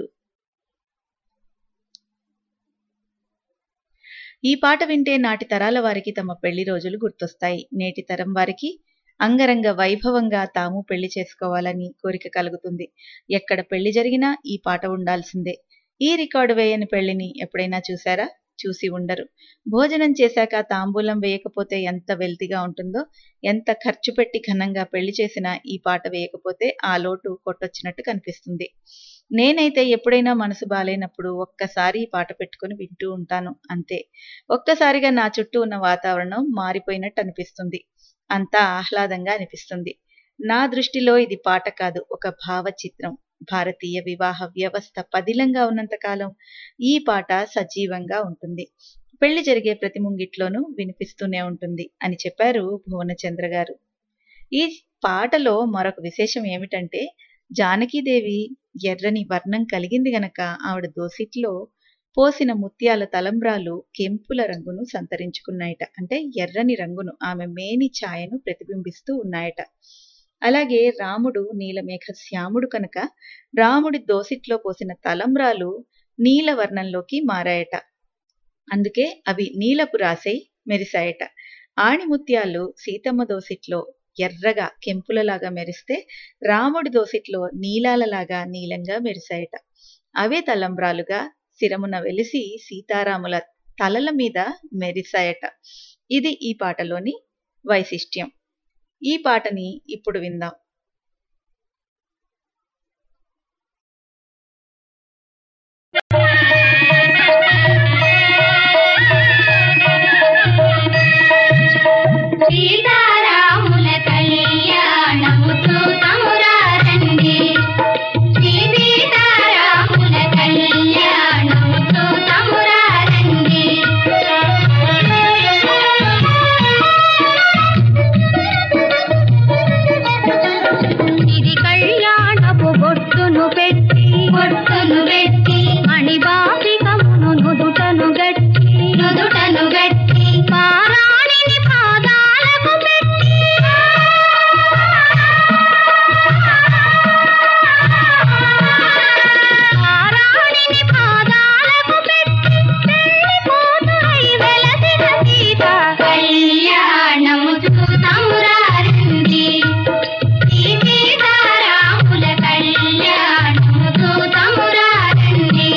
ఈ పాట వింటే నాటి తరాల వారికి తమ పెళ్లి రోజులు గుర్తొస్తాయి నేటి తరం వారికి అంగరంగ వైభవంగా తాము పెళ్లి చేసుకోవాలని కోరిక కలుగుతుంది ఎక్కడ పెళ్లి జరిగినా ఈ పాట ఉండాల్సిందే ఈ రికార్డు వేయని పెళ్లిని ఎప్పుడైనా చూసారా చూసి ఉండరు భోజనం చేశాక తాంబూలం వేయకపోతే ఎంత వెల్తిగా ఉంటుందో ఎంత ఖర్చు పెట్టి ఘనంగా పెళ్లి చేసినా ఈ పాట వేయకపోతే ఆ లోటు కొట్టొచ్చినట్టు కనిపిస్తుంది నేనైతే ఎప్పుడైనా మనసు బాలేనప్పుడు ఒక్కసారి ఈ పాట పెట్టుకుని వింటూ ఉంటాను అంతే ఒక్కసారిగా నా చుట్టూ ఉన్న వాతావరణం మారిపోయినట్టు అనిపిస్తుంది అంతా ఆహ్లాదంగా అనిపిస్తుంది నా దృష్టిలో ఇది పాట కాదు ఒక భావచిత్రం భారతీయ వివాహ వ్యవస్థ పదిలంగా ఉన్నంతకాలం ఈ పాట సజీవంగా ఉంటుంది పెళ్లి జరిగే ప్రతి ముంగిట్లోనూ వినిపిస్తూనే ఉంటుంది అని చెప్పారు భువనచంద్ర గారు ఈ పాటలో మరొక విశేషం ఏమిటంటే జానకీదేవి ఎర్రని వర్ణం కలిగింది గనక ఆవిడ దోసిట్లో పోసిన ముత్యాల తలంబ్రాలు కెంపుల రంగును సంతరించుకున్నాయట అంటే ఎర్రని రంగును ఆమె మేని ఛాయను ప్రతిబింబిస్తూ ఉన్నాయట అలాగే రాముడు నీలమేఘ శ్యాముడు కనుక రాముడి దోసిట్లో పోసిన తలంబ్రాలు నీల వర్ణంలోకి మారాయట అందుకే అవి నీలపు రాసై మెరిశాయట ఆణిముత్యాలు సీతమ్మ దోసిట్లో ఎర్రగా కెంపులలాగా మెరిస్తే రాముడి దోసిట్లో నీలాలలాగా నీలంగా మెరిశాయట అవే తలంబ్రాలుగా శిరమున వెలిసి సీతారాముల తలల మీద మెరిశాయట ఇది ఈ పాటలోని వైశిష్ట్యం ఈ పాటని ఇప్పుడు విందాం సీతారాముల కళ్యాణము చూతమురారండి శ్రీ సీతారాముల కళ్యాణము చూతమురారండి ఇది కళ్యాణపు బొట్టును పెట్టి బొట్టును పెట్టి మణిబాపికమును నుదుటను గట్టి నుదుటను గట్టి పారాణిని పాదాలకు పెట్టి పారాణిని పాదాలకు పెట్టి పెళ్లి కూతురై వెలసిన సీత కళ్యాణము చూతమురారండి శ్రీ సీతారాముల కళ్యాణము చూతమురారండి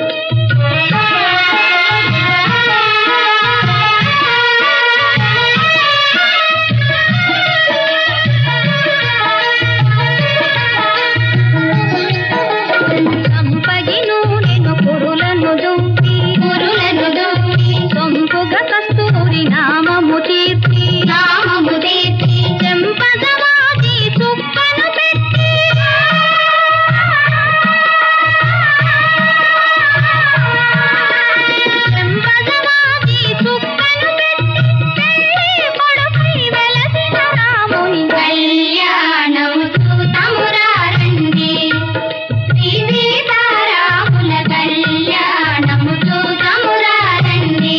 సంపగి నూనెను పురులను దుంపి పురులను దుంపి సొంపుగా కస్తూరి నామము తీర్చి నామము తీర్చి చెంపదవాది చుక్కను పెట్టి చెంపదవాది చుక్కను పెట్టి పెళ్లి కొడుకై వెలసిన రాముని కళ్యాణము చూతమురారండి శ్రీ సీతారాముల కళ్యాణము చూతమురారండి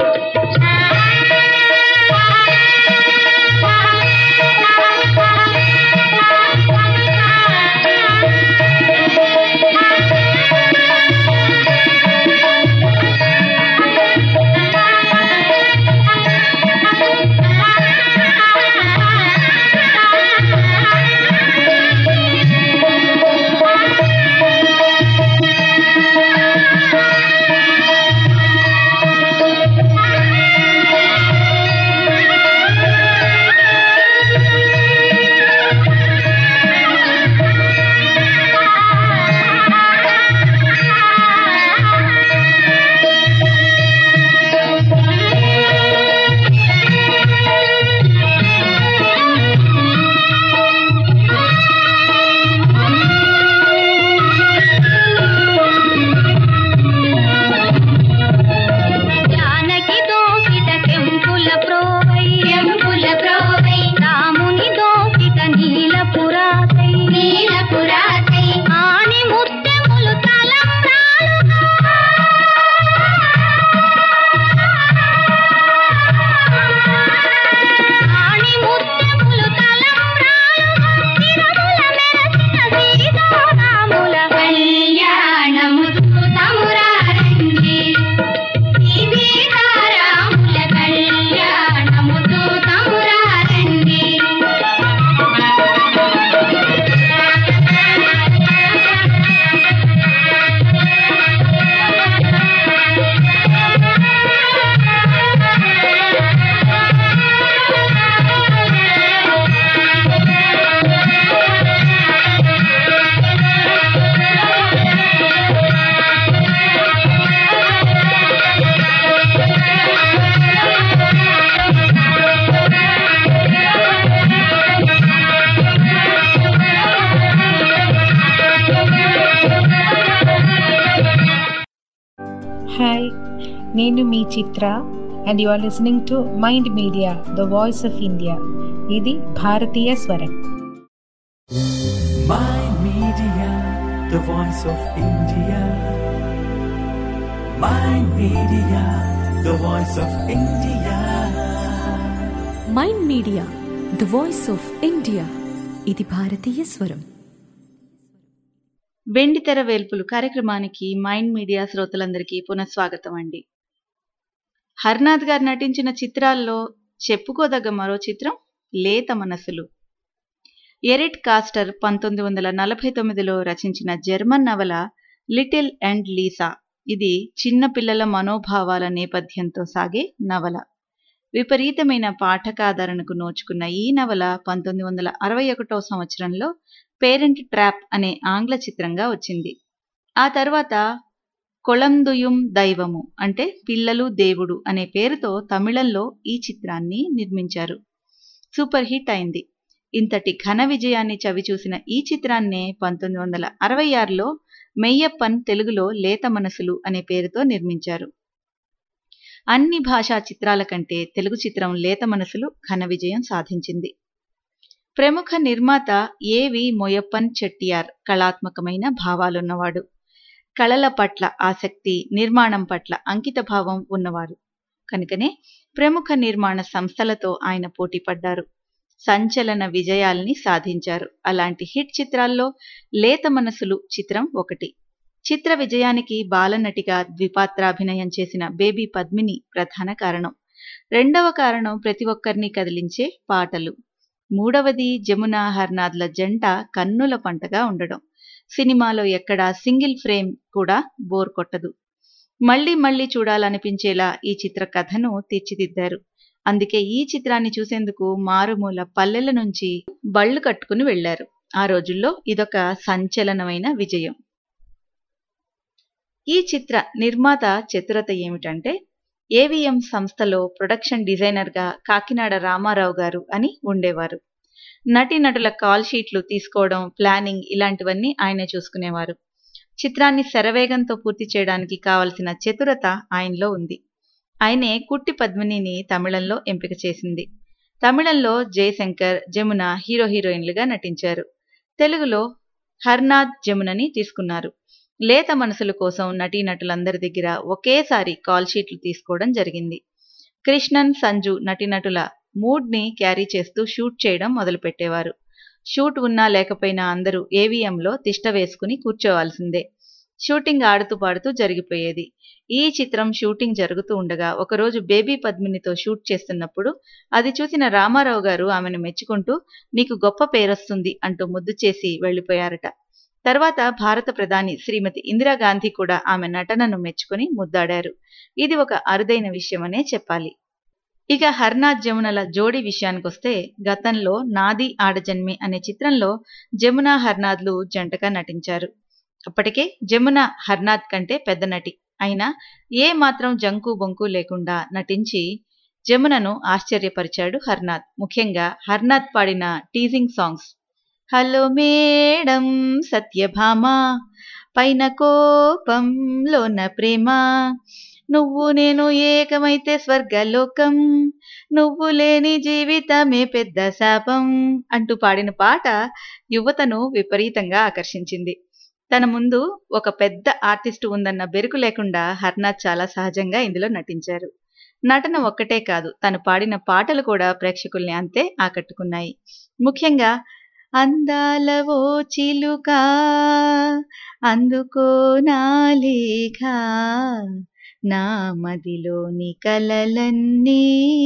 జానకి దోసిట కెంపుల ప్రోవై కెంపుల ప్రోవై రాముని దోసిట నీలపురాసై నీలపురాసై ఆని ముత్యములు తలంబ్రాలుగా ఆని ముత్యములు తలంబ్రాలుగా తిరుమల మెరసిన సీతారాముల కళ్యాణము చూతమురారండి శ్రీ సీతారాముల కళ్యాణము చూతమురారండి హాయ్ నేను మీ Chitra and you are listening to Mind Media the voice of India ఇది భారతీయ స్వరం Mind Media, the voice of India. Mind Media, the voice of India. Mind Media the voice of India ఇది భారతీయ స్వరం వెండితెర వేల్పులు కార్యక్రమానికి మైండ్ మీడియా శ్రోతలందరికీ పునఃస్వాగతం అండి హర్నాథ్ గారు నటించిన చిత్రాల్లో చెప్పుకోదగ్గ మరో చిత్రం లేత మనసులు ఎరిట్ కాస్టర్ పంతొమ్మిది వందల నలభై తొమ్మిదిలో రచించిన జర్మన్ నవల లిటిల్ అండ్ లీసా ఇది చిన్న పిల్లల మనోభావాల నేపథ్యంతో సాగే నవల విపరీతమైన పాఠకాదరణకు నోచుకున్న ఈ నవల పంతొమ్మిది వందల అరవై ఒకటో సంవత్సరంలో పేరెంట్ ట్రాప్ అనే ఆంగ్ల చిత్రంగా వచ్చింది ఆ తర్వాత కొళందుయుం దైవము అంటే పిల్లలు దేవుడు అనే పేరుతో తమిళంలో ఈ చిత్రాన్ని నిర్మించారు సూపర్ హిట్ అయింది ఇంతటి ఘన విజయాన్ని చవిచూసిన ఈ చిత్రాన్నే పంతొమ్మిది వందల అరవై ఆరులో మెయ్యప్పన్ తెలుగులో లేత మనసులు అనే పేరుతో నిర్మించారు అన్ని భాషా చిత్రాల కంటే తెలుగు చిత్రం లేత మనసులు ఘన విజయం సాధించింది ప్రముఖ నిర్మాత ఏవి మొయప్పన్ చెట్టియార్ కళాత్మకమైన భావాలున్నవాడు కళల పట్ల ఆసక్తి నిర్మాణం పట్ల అంకితభావం ఉన్నవాడు కనుకనే ప్రముఖ నిర్మాణ సంస్థలతో ఆయన పోటీపడ్డారు సంచలన విజయాల్ని సాధించారు అలాంటి హిట్ చిత్రాల్లో లేత మనసులు చిత్రం ఒకటి చిత్ర విజయానికి బాలనటిగా ద్విపాత్రాభినయం చేసిన బేబీ పద్మిని ప్రధాన కారణం రెండవ కారణం ప్రతి ఒక్కరిని కదిలించే పాటలు మూడవది జమున హర్నాథ్ల జంట కన్నుల పంటగా ఉండడం సినిమాలో ఎక్కడా సింగిల్ ఫ్రేమ్ కూడా బోర్ కొట్టదు మళ్లీ మళ్లీ చూడాలనిపించేలా ఈ చిత్ర కథను తీర్చిదిద్దారు అందుకే ఈ చిత్రాన్ని చూసేందుకు మారుమూల పల్లెల నుంచి బళ్ళు కట్టుకుని వెళ్లారు ఆ రోజుల్లో ఇదొక సంచలనమైన విజయం ఈ చిత్ర నిర్మాత చతురత ఏమిటంటే ఏవిఎం సంస్థలో ప్రొడక్షన్ డిజైనర్గా కాకినాడ రామారావు గారు అని ఉండేవారు నటీనటుల కాల్ షీట్లు తీసుకోవడం ప్లానింగ్ ఇలాంటివన్నీ ఆయనే చూసుకునేవారు చిత్రాన్ని శరవేగంతో పూర్తి చేయడానికి కావలసిన చతురత ఆయనలో ఉంది ఆయనే కుట్టి పద్మినిని తమిళంలో ఎంపిక చేసింది తమిళంలో జయశంకర్ జమున హీరో హీరోయిన్లుగా నటించారు తెలుగులో హర్నాథ్ జమునని తీసుకున్నారు లేత మనసుల కోసం నటీనటులందరి దగ్గర ఒకేసారి కాల్ షీట్లు తీసుకోవడం జరిగింది కృష్ణన్ సంజు నటీనటుల మూడ్ని క్యారీ చేస్తూ షూట్ చేయడం మొదలుపెట్టేవారు షూట్ ఉన్నా లేకపోయినా అందరూ ఏవిఎంలో తిష్ట వేసుకుని కూర్చోవాల్సిందే షూటింగ్ ఆడుతూ పాడుతూ జరిగిపోయేది ఈ చిత్రం షూటింగ్ జరుగుతూ ఉండగా ఒకరోజు బేబీ పద్మినితో షూట్ చేస్తున్నప్పుడు అది చూసిన రామారావు గారు ఆమెను మెచ్చుకుంటూ నీకు గొప్ప పేరొస్తుంది అంటూ ముద్దు చేసి వెళ్లిపోయారట తర్వాత భారత ప్రధాని శ్రీమతి ఇందిరాగాంధీ కూడా ఆమె నటనను మెచ్చుకుని ముద్దాడారు ఇది ఒక అరుదైన విషయమనే చెప్పాలి ఇక హర్నాథ్ జమునల జోడీ విషయానికొస్తే గతంలో నాది ఆడజన్మి అనే చిత్రంలో జమున హర్నాథ్లు జంటగా నటించారు అప్పటికే జమున హర్నాథ్ కంటే పెద్ద నటి అయినా ఏ మాత్రం జంకు బొంకు లేకుండా నటించి జమునను ఆశ్చర్యపరిచాడు హర్నాథ్ ముఖ్యంగా హర్నాథ్ పాడిన teasing songs hello madam Satyabhama పైన కోపంలోన ప్రేమ నువ్వు నేను ఏకమైతే స్వర్గలోకం నువ్వు లేని జీవితమే పెద్ద శాపం అంటూ పాడిన పాట యువతను విపరీతంగా ఆకర్షించింది తన ముందు ఒక పెద్ద ఆర్టిస్టు ఉందన్న బెరుకు లేకుండా హర్నాథ్ చాలా సహజంగా ఇందులో నటించారు నటన ఒక్కటే కాదు తను పాడిన పాటలు కూడా ప్రేక్షకుల్ని అంతే ఆకట్టుకున్నాయి ముఖ్యంగా అందాల ఓ చిలుక అందుకో నా లేఖ నా మదిలోని కలలన్నీ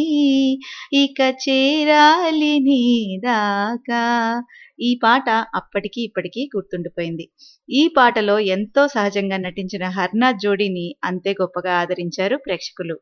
ఇక చేరాలి నీ దాకా ఈ పాట అప్పటికి ఇప్పటికీ గుర్తుండిపోయింది ఈ పాటలో ఎంతో సహజంగా నటించిన హర్నాథ్ జోడీని అంతే గొప్పగా ఆదరించారు ప్రేక్షకులు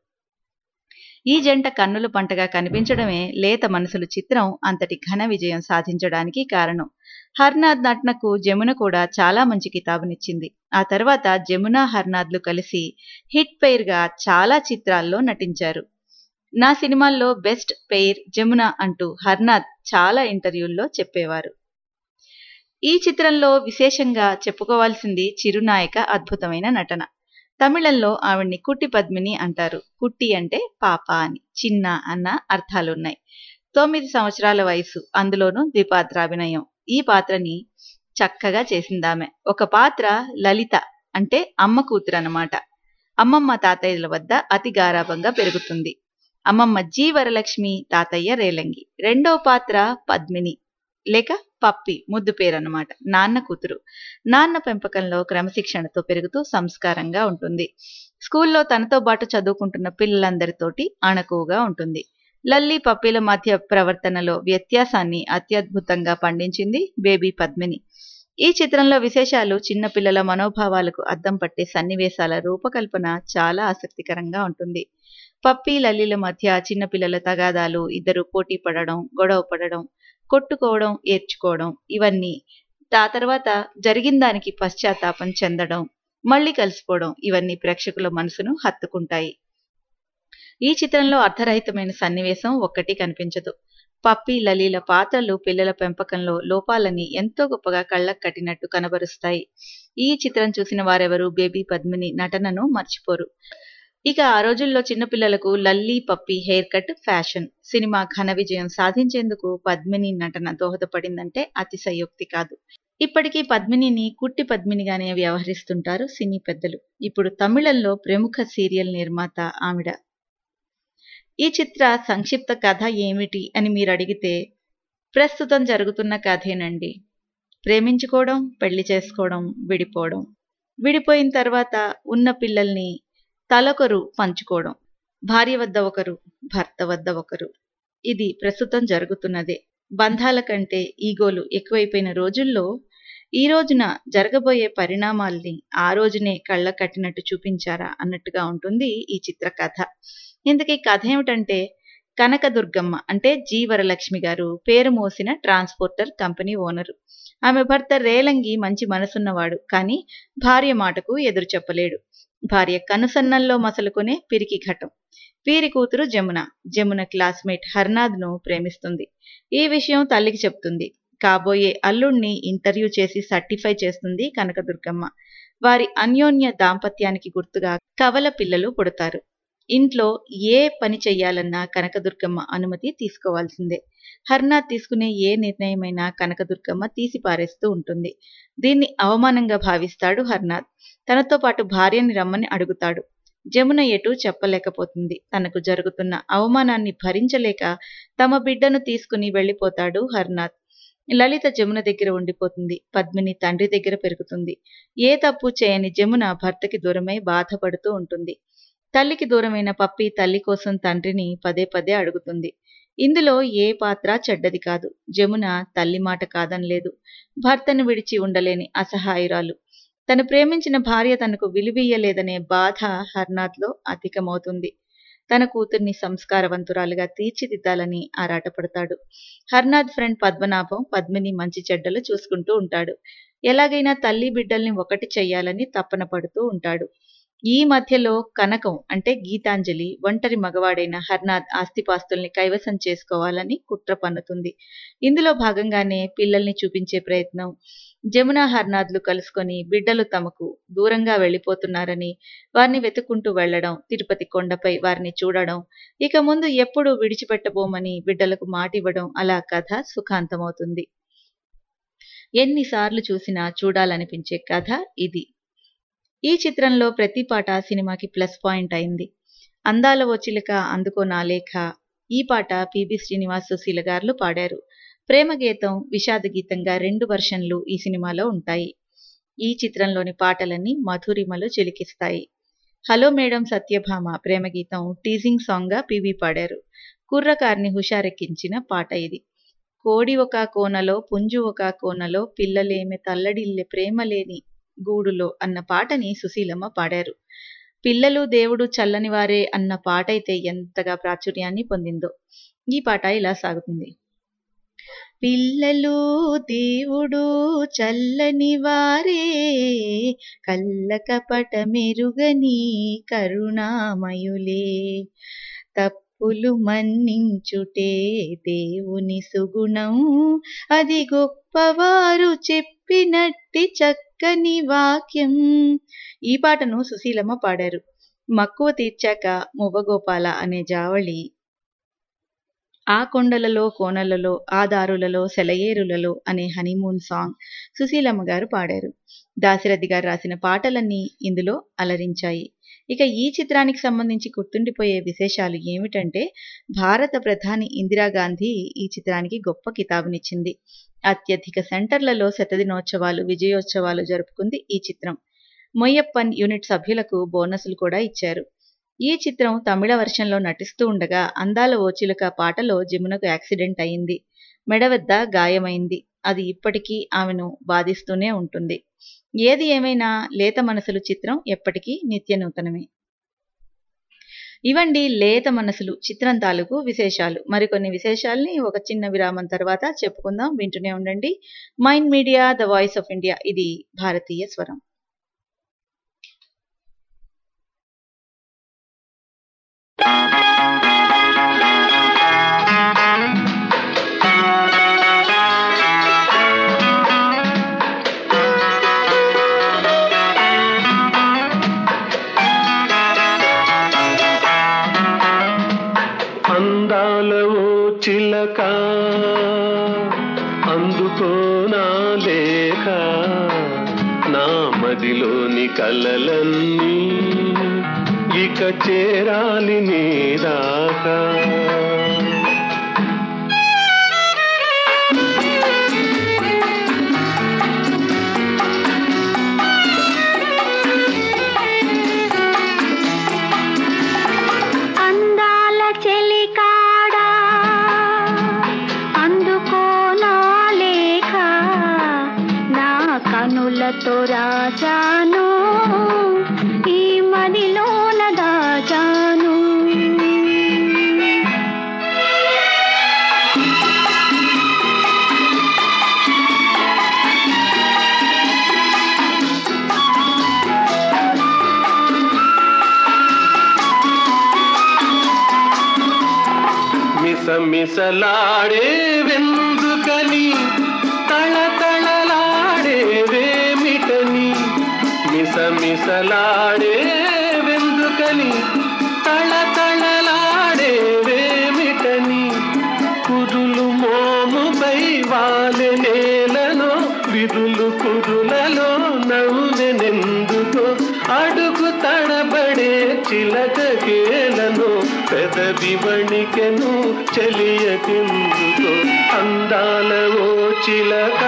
ఈ జంట కన్నుల పంటగా కనిపించడమే లేత మనసులు చిత్రం అంతటి ఘన విజయం సాధించడానికి కారణం హర్నాథ్ నటనకు జమున కూడా చాలా మంచి కితాబునిచ్చింది ఆ తర్వాత జమున హర్నాథ్లు కలిసి హిట్ పెయిర్గా చాలా చిత్రాల్లో నటించారు నా సినిమాల్లో బెస్ట్ పెయిర్ జమున అంటూ హర్నాథ్ చాలా ఇంటర్వ్యూల్లో చెప్పేవారు ఈ చిత్రంలో విశేషంగా చెప్పుకోవాల్సింది చిరునాయక అద్భుతమైన నటన తమిళంలో ఆవిడ్ని కుట్టి పద్మిని అంటారు కుట్టి అంటే పాప అని చిన్న అన్న అర్థాలున్నాయి తొమ్మిది సంవత్సరాల వయసు అందులోనూ ద్విపాత్రాభినయం ఈ పాత్రని చక్కగా చేసిందామె ఒక పాత్ర లలిత అంటే అమ్మ కూతురు అన్నమాట అమ్మమ్మ తాతయ్యల వద్ద అతి గారాభంగా పెరుగుతుంది అమ్మమ్మ జీ వరలక్ష్మి తాతయ్య రేలంగి రెండో పాత్ర పద్మిని లేక పప్పి ముద్దు పేరు అన్నమాట నాన్న కూతురు నాన్న పెంపకంలో క్రమశిక్షణతో పెరుగుతూ సంస్కారంగా ఉంటుంది స్కూల్లో తనతో పాటు చదువుకుంటున్న పిల్లలందరితోటి అణకువగా ఉంటుంది లల్లి పప్పీల మధ్య ప్రవర్తనలో వ్యత్యాసాన్ని అత్యద్భుతంగా పండించింది బేబీ పద్మిని ఈ చిత్రంలో విశేషాలు చిన్నపిల్లల మనోభావాలకు అద్దం పట్టే సన్నివేశాల రూపకల్పన చాలా ఆసక్తికరంగా ఉంటుంది పప్పి లల్లిల మధ్య చిన్నపిల్లల తగాదాలు ఇద్దరు పోటీ పడడం గొడవ పడడం కొట్టుకోవడం ఏడ్చుకోవడం ఇవన్నీ ఆ తర్వాత జరిగిన దానికి పశ్చాత్తాపం చెందడం మళ్ళీ కలిసిపోవడం ఇవన్నీ ప్రేక్షకుల మనసును హత్తుకుంటాయి ఈ చిత్రంలో అర్ధరహితమైన సన్నివేశం ఒక్కటి కనిపించదు పప్పి లలీల పాత్రలు పిల్లల పెంపకంలో లోపాలని ఎంతో గొప్పగా కళ్ళకు కట్టినట్టు కనబరుస్తాయి ఈ చిత్రం చూసిన వారెవరూ బేబీ పద్మిని నటనను మర్చిపోరు ఇక ఆ రోజుల్లో చిన్నపిల్లలకు లల్లి పప్పి హెయిర్ కట్ ఫ్యాషన్ సినిమా ఘన విజయం సాధించేందుకు పద్మిని నటన దోహదపడిందంటే అతిశయోక్తి కాదు ఇప్పటికీ పద్మినిని కుట్టి పద్మినిగానే వ్యవహరిస్తుంటారు సినీ పెద్దలు ఇప్పుడు తమిళంలో ప్రముఖ సీరియల్ నిర్మాత ఆవిడ ఈ చిత్ర సంక్షిప్త కథ ఏమిటి అని మీరు అడిగితే ప్రస్తుతం జరుగుతున్న కథేనండి ప్రేమించుకోవడం పెళ్లి చేసుకోవడం విడిపోవడం విడిపోయిన తర్వాత ఉన్న పిల్లల్ని తలొకరు పంచుకోవడం భార్య వద్ద ఒకరు భర్త వద్ద ఒకరు ఇది ప్రస్తుతం జరుగుతున్నదే బంధాల కంటే ఈగోలు ఎక్కువైపోయిన రోజుల్లో ఈ రోజున జరగబోయే పరిణామాల్ని ఆ రోజునే కళ్ళ కట్టినట్టు చూపించారా అన్నట్టుగా ఉంటుంది ఈ చిత్ర కథ ఇంతకీ కథ ఏమిటంటే కనకదుర్గమ్మ అంటే జీ వరలక్ష్మి గారు పేరు మోసిన ట్రాన్స్పోర్టర్ కంపెనీ ఓనరు ఆమె భర్త రేలంగి మంచి మనసున్నవాడు కానీ భార్య మాటకు ఎదురు చెప్పలేడు భార్య కనుసన్నల్లో మసలుకునే పిరికి ఘటం వీరి కూతురు జమున జమున క్లాస్మేట్ హర్నాథ్ను ప్రేమిస్తుంది ఈ విషయం తల్లికి చెప్తుంది కాబోయే అల్లుణ్ణి ఇంటర్వ్యూ చేసి సర్టిఫై చేస్తుంది కనకదుర్గమ్మ వారి అన్యోన్య దాంపత్యానికి గుర్తుగా కవల పిల్లలు పుడతారు ఇంట్లో ఏ పని చెయ్యాలన్నా కనకదుర్గమ్మ అనుమతి తీసుకోవాల్సిందే హర్నాథ్ తీసుకునే ఏ నిర్ణయమైనా కనకదుర్గమ్మ తీసి పారేస్తూ ఉంటుంది దీన్ని అవమానంగా భావిస్తాడు హర్నాథ్ తనతో పాటు భార్యని రమ్మని అడుగుతాడు జమున ఎటు చెప్పలేకపోతుంది తనకు జరుగుతున్న అవమానాన్ని భరించలేక తమ బిడ్డను తీసుకుని వెళ్ళిపోతాడు హర్నాథ్ లలిత జమున దగ్గర ఉండిపోతుంది పద్మిని తండ్రి దగ్గర పెరుగుతుంది ఏ తప్పు చేయని జమున భర్తకి దూరమై బాధపడుతూ ఉంటుంది తల్లికి దూరమైన పప్పి తల్లి కోసం తండ్రిని పదే పదే అడుగుతుంది ఇందులో ఏ పాత్ర చెడ్డది కాదు జమున తల్లి మాట కాదనలేదు భర్తను విడిచి ఉండలేని అసహాయురాలు తను ప్రేమించిన భార్య తనకు విలువీయలేదనే బాధ హర్నాథ్లో అధికమవుతుంది తన కూతుర్ని సంస్కారవంతురాలుగా తీర్చిదిద్దాలని ఆరాటపడతాడు హర్నాథ్ ఫ్రెండ్ పద్మనాభం పద్మిని మంచి చెడ్డలు చూసుకుంటూ ఉంటాడు ఎలాగైనా తల్లి బిడ్డల్ని ఒకటి చెయ్యాలని తపన పడుతూ ఉంటాడు ఈ మధ్యలో కనకం అంటే గీతాంజలి ఒంటరి మగవాడైన హర్నాథ్ ఆస్తిపాస్తుల్ని కైవసం చేసుకోవాలని కుట్ర పన్నుతుంది ఇందులో భాగంగానే పిల్లల్ని చూపించే ప్రయత్నం జమున హర్నాథ్లు కలుసుకొని బిడ్డలు తమకు దూరంగా వెళ్ళిపోతున్నారని వారిని వెతుక్కుంటూ వెళ్లడం తిరుపతి కొండపై వారిని చూడడం ఇక ముందు ఎప్పుడు విడిచిపెట్టబోమని బిడ్డలకు మాటివ్వడం అలా కథ సుఖాంతమవుతుంది ఎన్నిసార్లు చూసినా చూడాలనిపించే కథ ఇది ఈ చిత్రంలో ప్రతి పాట సినిమాకి ప్లస్ పాయింట్ అయింది అందాల ఓచిలక అందుకో నా లేఖ ఈ పాట పిబి శ్రీనివాస్ సుశీల గారు పాడారు ప్రేమ గీతం విషాద గీతంగా రెండు వర్షన్లు ఈ సినిమాలో ఉంటాయి ఈ చిత్రంలోని పాటలన్నీ మధురిమలు చిలికిస్తాయి హలో మేడం సత్యభామ ప్రేమ గీతం టీజింగ్ సాంగ్గా పివి పాడారు కుర్రకార్ని హుషారెక్కించిన పాట ఇది కోడి ఒక కోనలో పుంజు ఒక కోనలో పిల్లలేమి తల్లడిల్లె ప్రేమలేని గూడులో అన్న పాటని సుశీలమ్మ పాడారు పిల్లలు దేవుడు చల్లని వారే అన్న పాట అయితే ఎంతగా ప్రాచుర్యాన్ని పొందిందో ఈ పాట ఇలా సాగుతుంది పిల్లలు దేవుడు చల్లని వారే కళ్ళ కపట మెరుగని కరుణామయులే తప్పు తప్పులు మన్నించుటే దేవుని సుగుణం అది గొప్పవారు చెప్పినట్టి చక్కని వాక్యం ఈ పాటను సుశీలమ్మ పాడారు మక్కువ తీర్చాక మువ్వగోపాల అనే జావళి ఆ కొండలలో కోనలలో ఆ దారులలో సెలయేరులలో అనే హనీమూన్ సాంగ్ సుశీలమ్మ గారు పాడారు దాశరథి గారు రాసిన పాటలన్నీ ఇందులో అలరించాయి ఇక ఈ చిత్రానికి సంబంధించి గుర్తుండిపోయే విశేషాలు ఏమిటంటే భారత ప్రధాని ఇందిరాగాంధీ ఈ చిత్రానికి గొప్ప కితాబునిచ్చింది అత్యధిక సెంటర్లలో శతదినోత్సవాలు విజయోత్సవాలు జరుపుకుంది ఈ చిత్రం మొయ్యప్పన్ యూనిట్ సభ్యులకు బోనసులు కూడా ఇచ్చారు ఈ చిత్రం తమిళ వర్షన్లో నటిస్తూ ఉండగా అందాల ఓచిలుక పాటలో జమునకు యాక్సిడెంట్ అయింది మెడ వద్ద గాయమైంది అది ఇప్పటికీ ఆమెను బాధిస్తూనే ఉంటుంది ఏది ఏమైనా లేత మనసులు చిత్రం ఎప్పటికీ నిత్య నూతనమే ఇవండి లేత మనసులు చిత్రం తాలూకు విశేషాలు మరికొన్ని విశేషాల్ని ఒక చిన్న విరామం తర్వాత చెప్పుకుందాం వింటూనే ఉండండి Mind Media the voice of India ఇది భారతీయ స్వరం అందాల ఓ చిలక అందుకో నా లేఖ నా మదిలోని కలలన్నీ ఇక చేరాలి నీ దాకా అందాల చెలికాడా అందుకో నా లేఖ నా కనులతో రాజాను ఈ మదిలోన దాచాను మిసమిసలాడే వెందుకని తళతళలాడే వేమిటని మిసమిసలాడే వెందుకని తళతళలాడే వేమిటని కుదులు మోముపై వాలె నేలను విధులు కుదులలో నవ్వెనెందుకో అడుగు తడబడే చిలక కేలను పెదవి వణికెను చెలియకెందుకో అందాల ఓ చిలక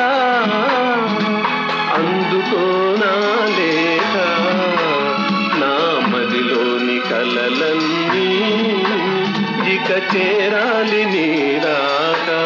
అందుకో నా లేఖ నా మదిలోని కలలన్నీ ఇక చేరాలి నీరాక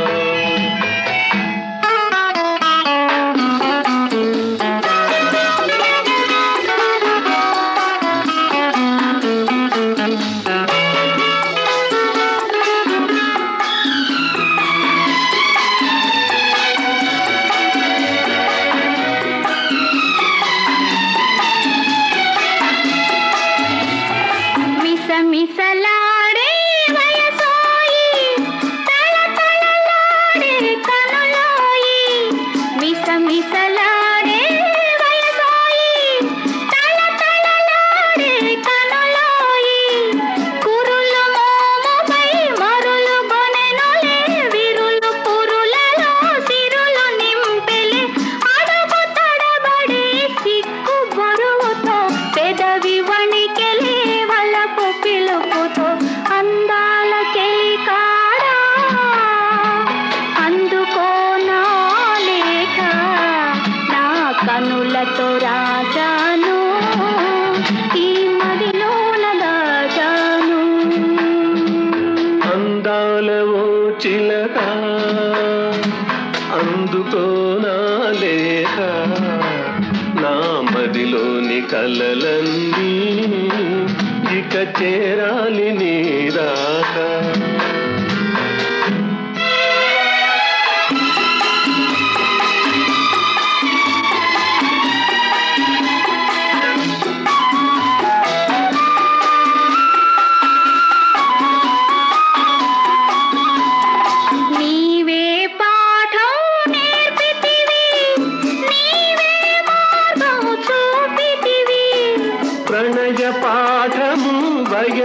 మిసమిసలాడే వయసోయి తళతళలాడే కనులోయి మిసమిసలాడే వయసోయి తళతళలాడే కనులోయి కురులు మోముపై మరులు గొనెనులే విరులు పురులలో సిరులు నింపెలే అడుగు తడబడే సిక్కు బరువుతో పెదవి వణికెలే వలపు పిలుపుతో అందాల చెలికాడా అందుకో నా లేఖ నా కనులతో రాజాను ఈ మదిలోన దాచాను అందాల ఓ చిలక అందుకో నా లేఖ నా మదిలోని కలలన్నీ ఇక చేరాలి నీరాక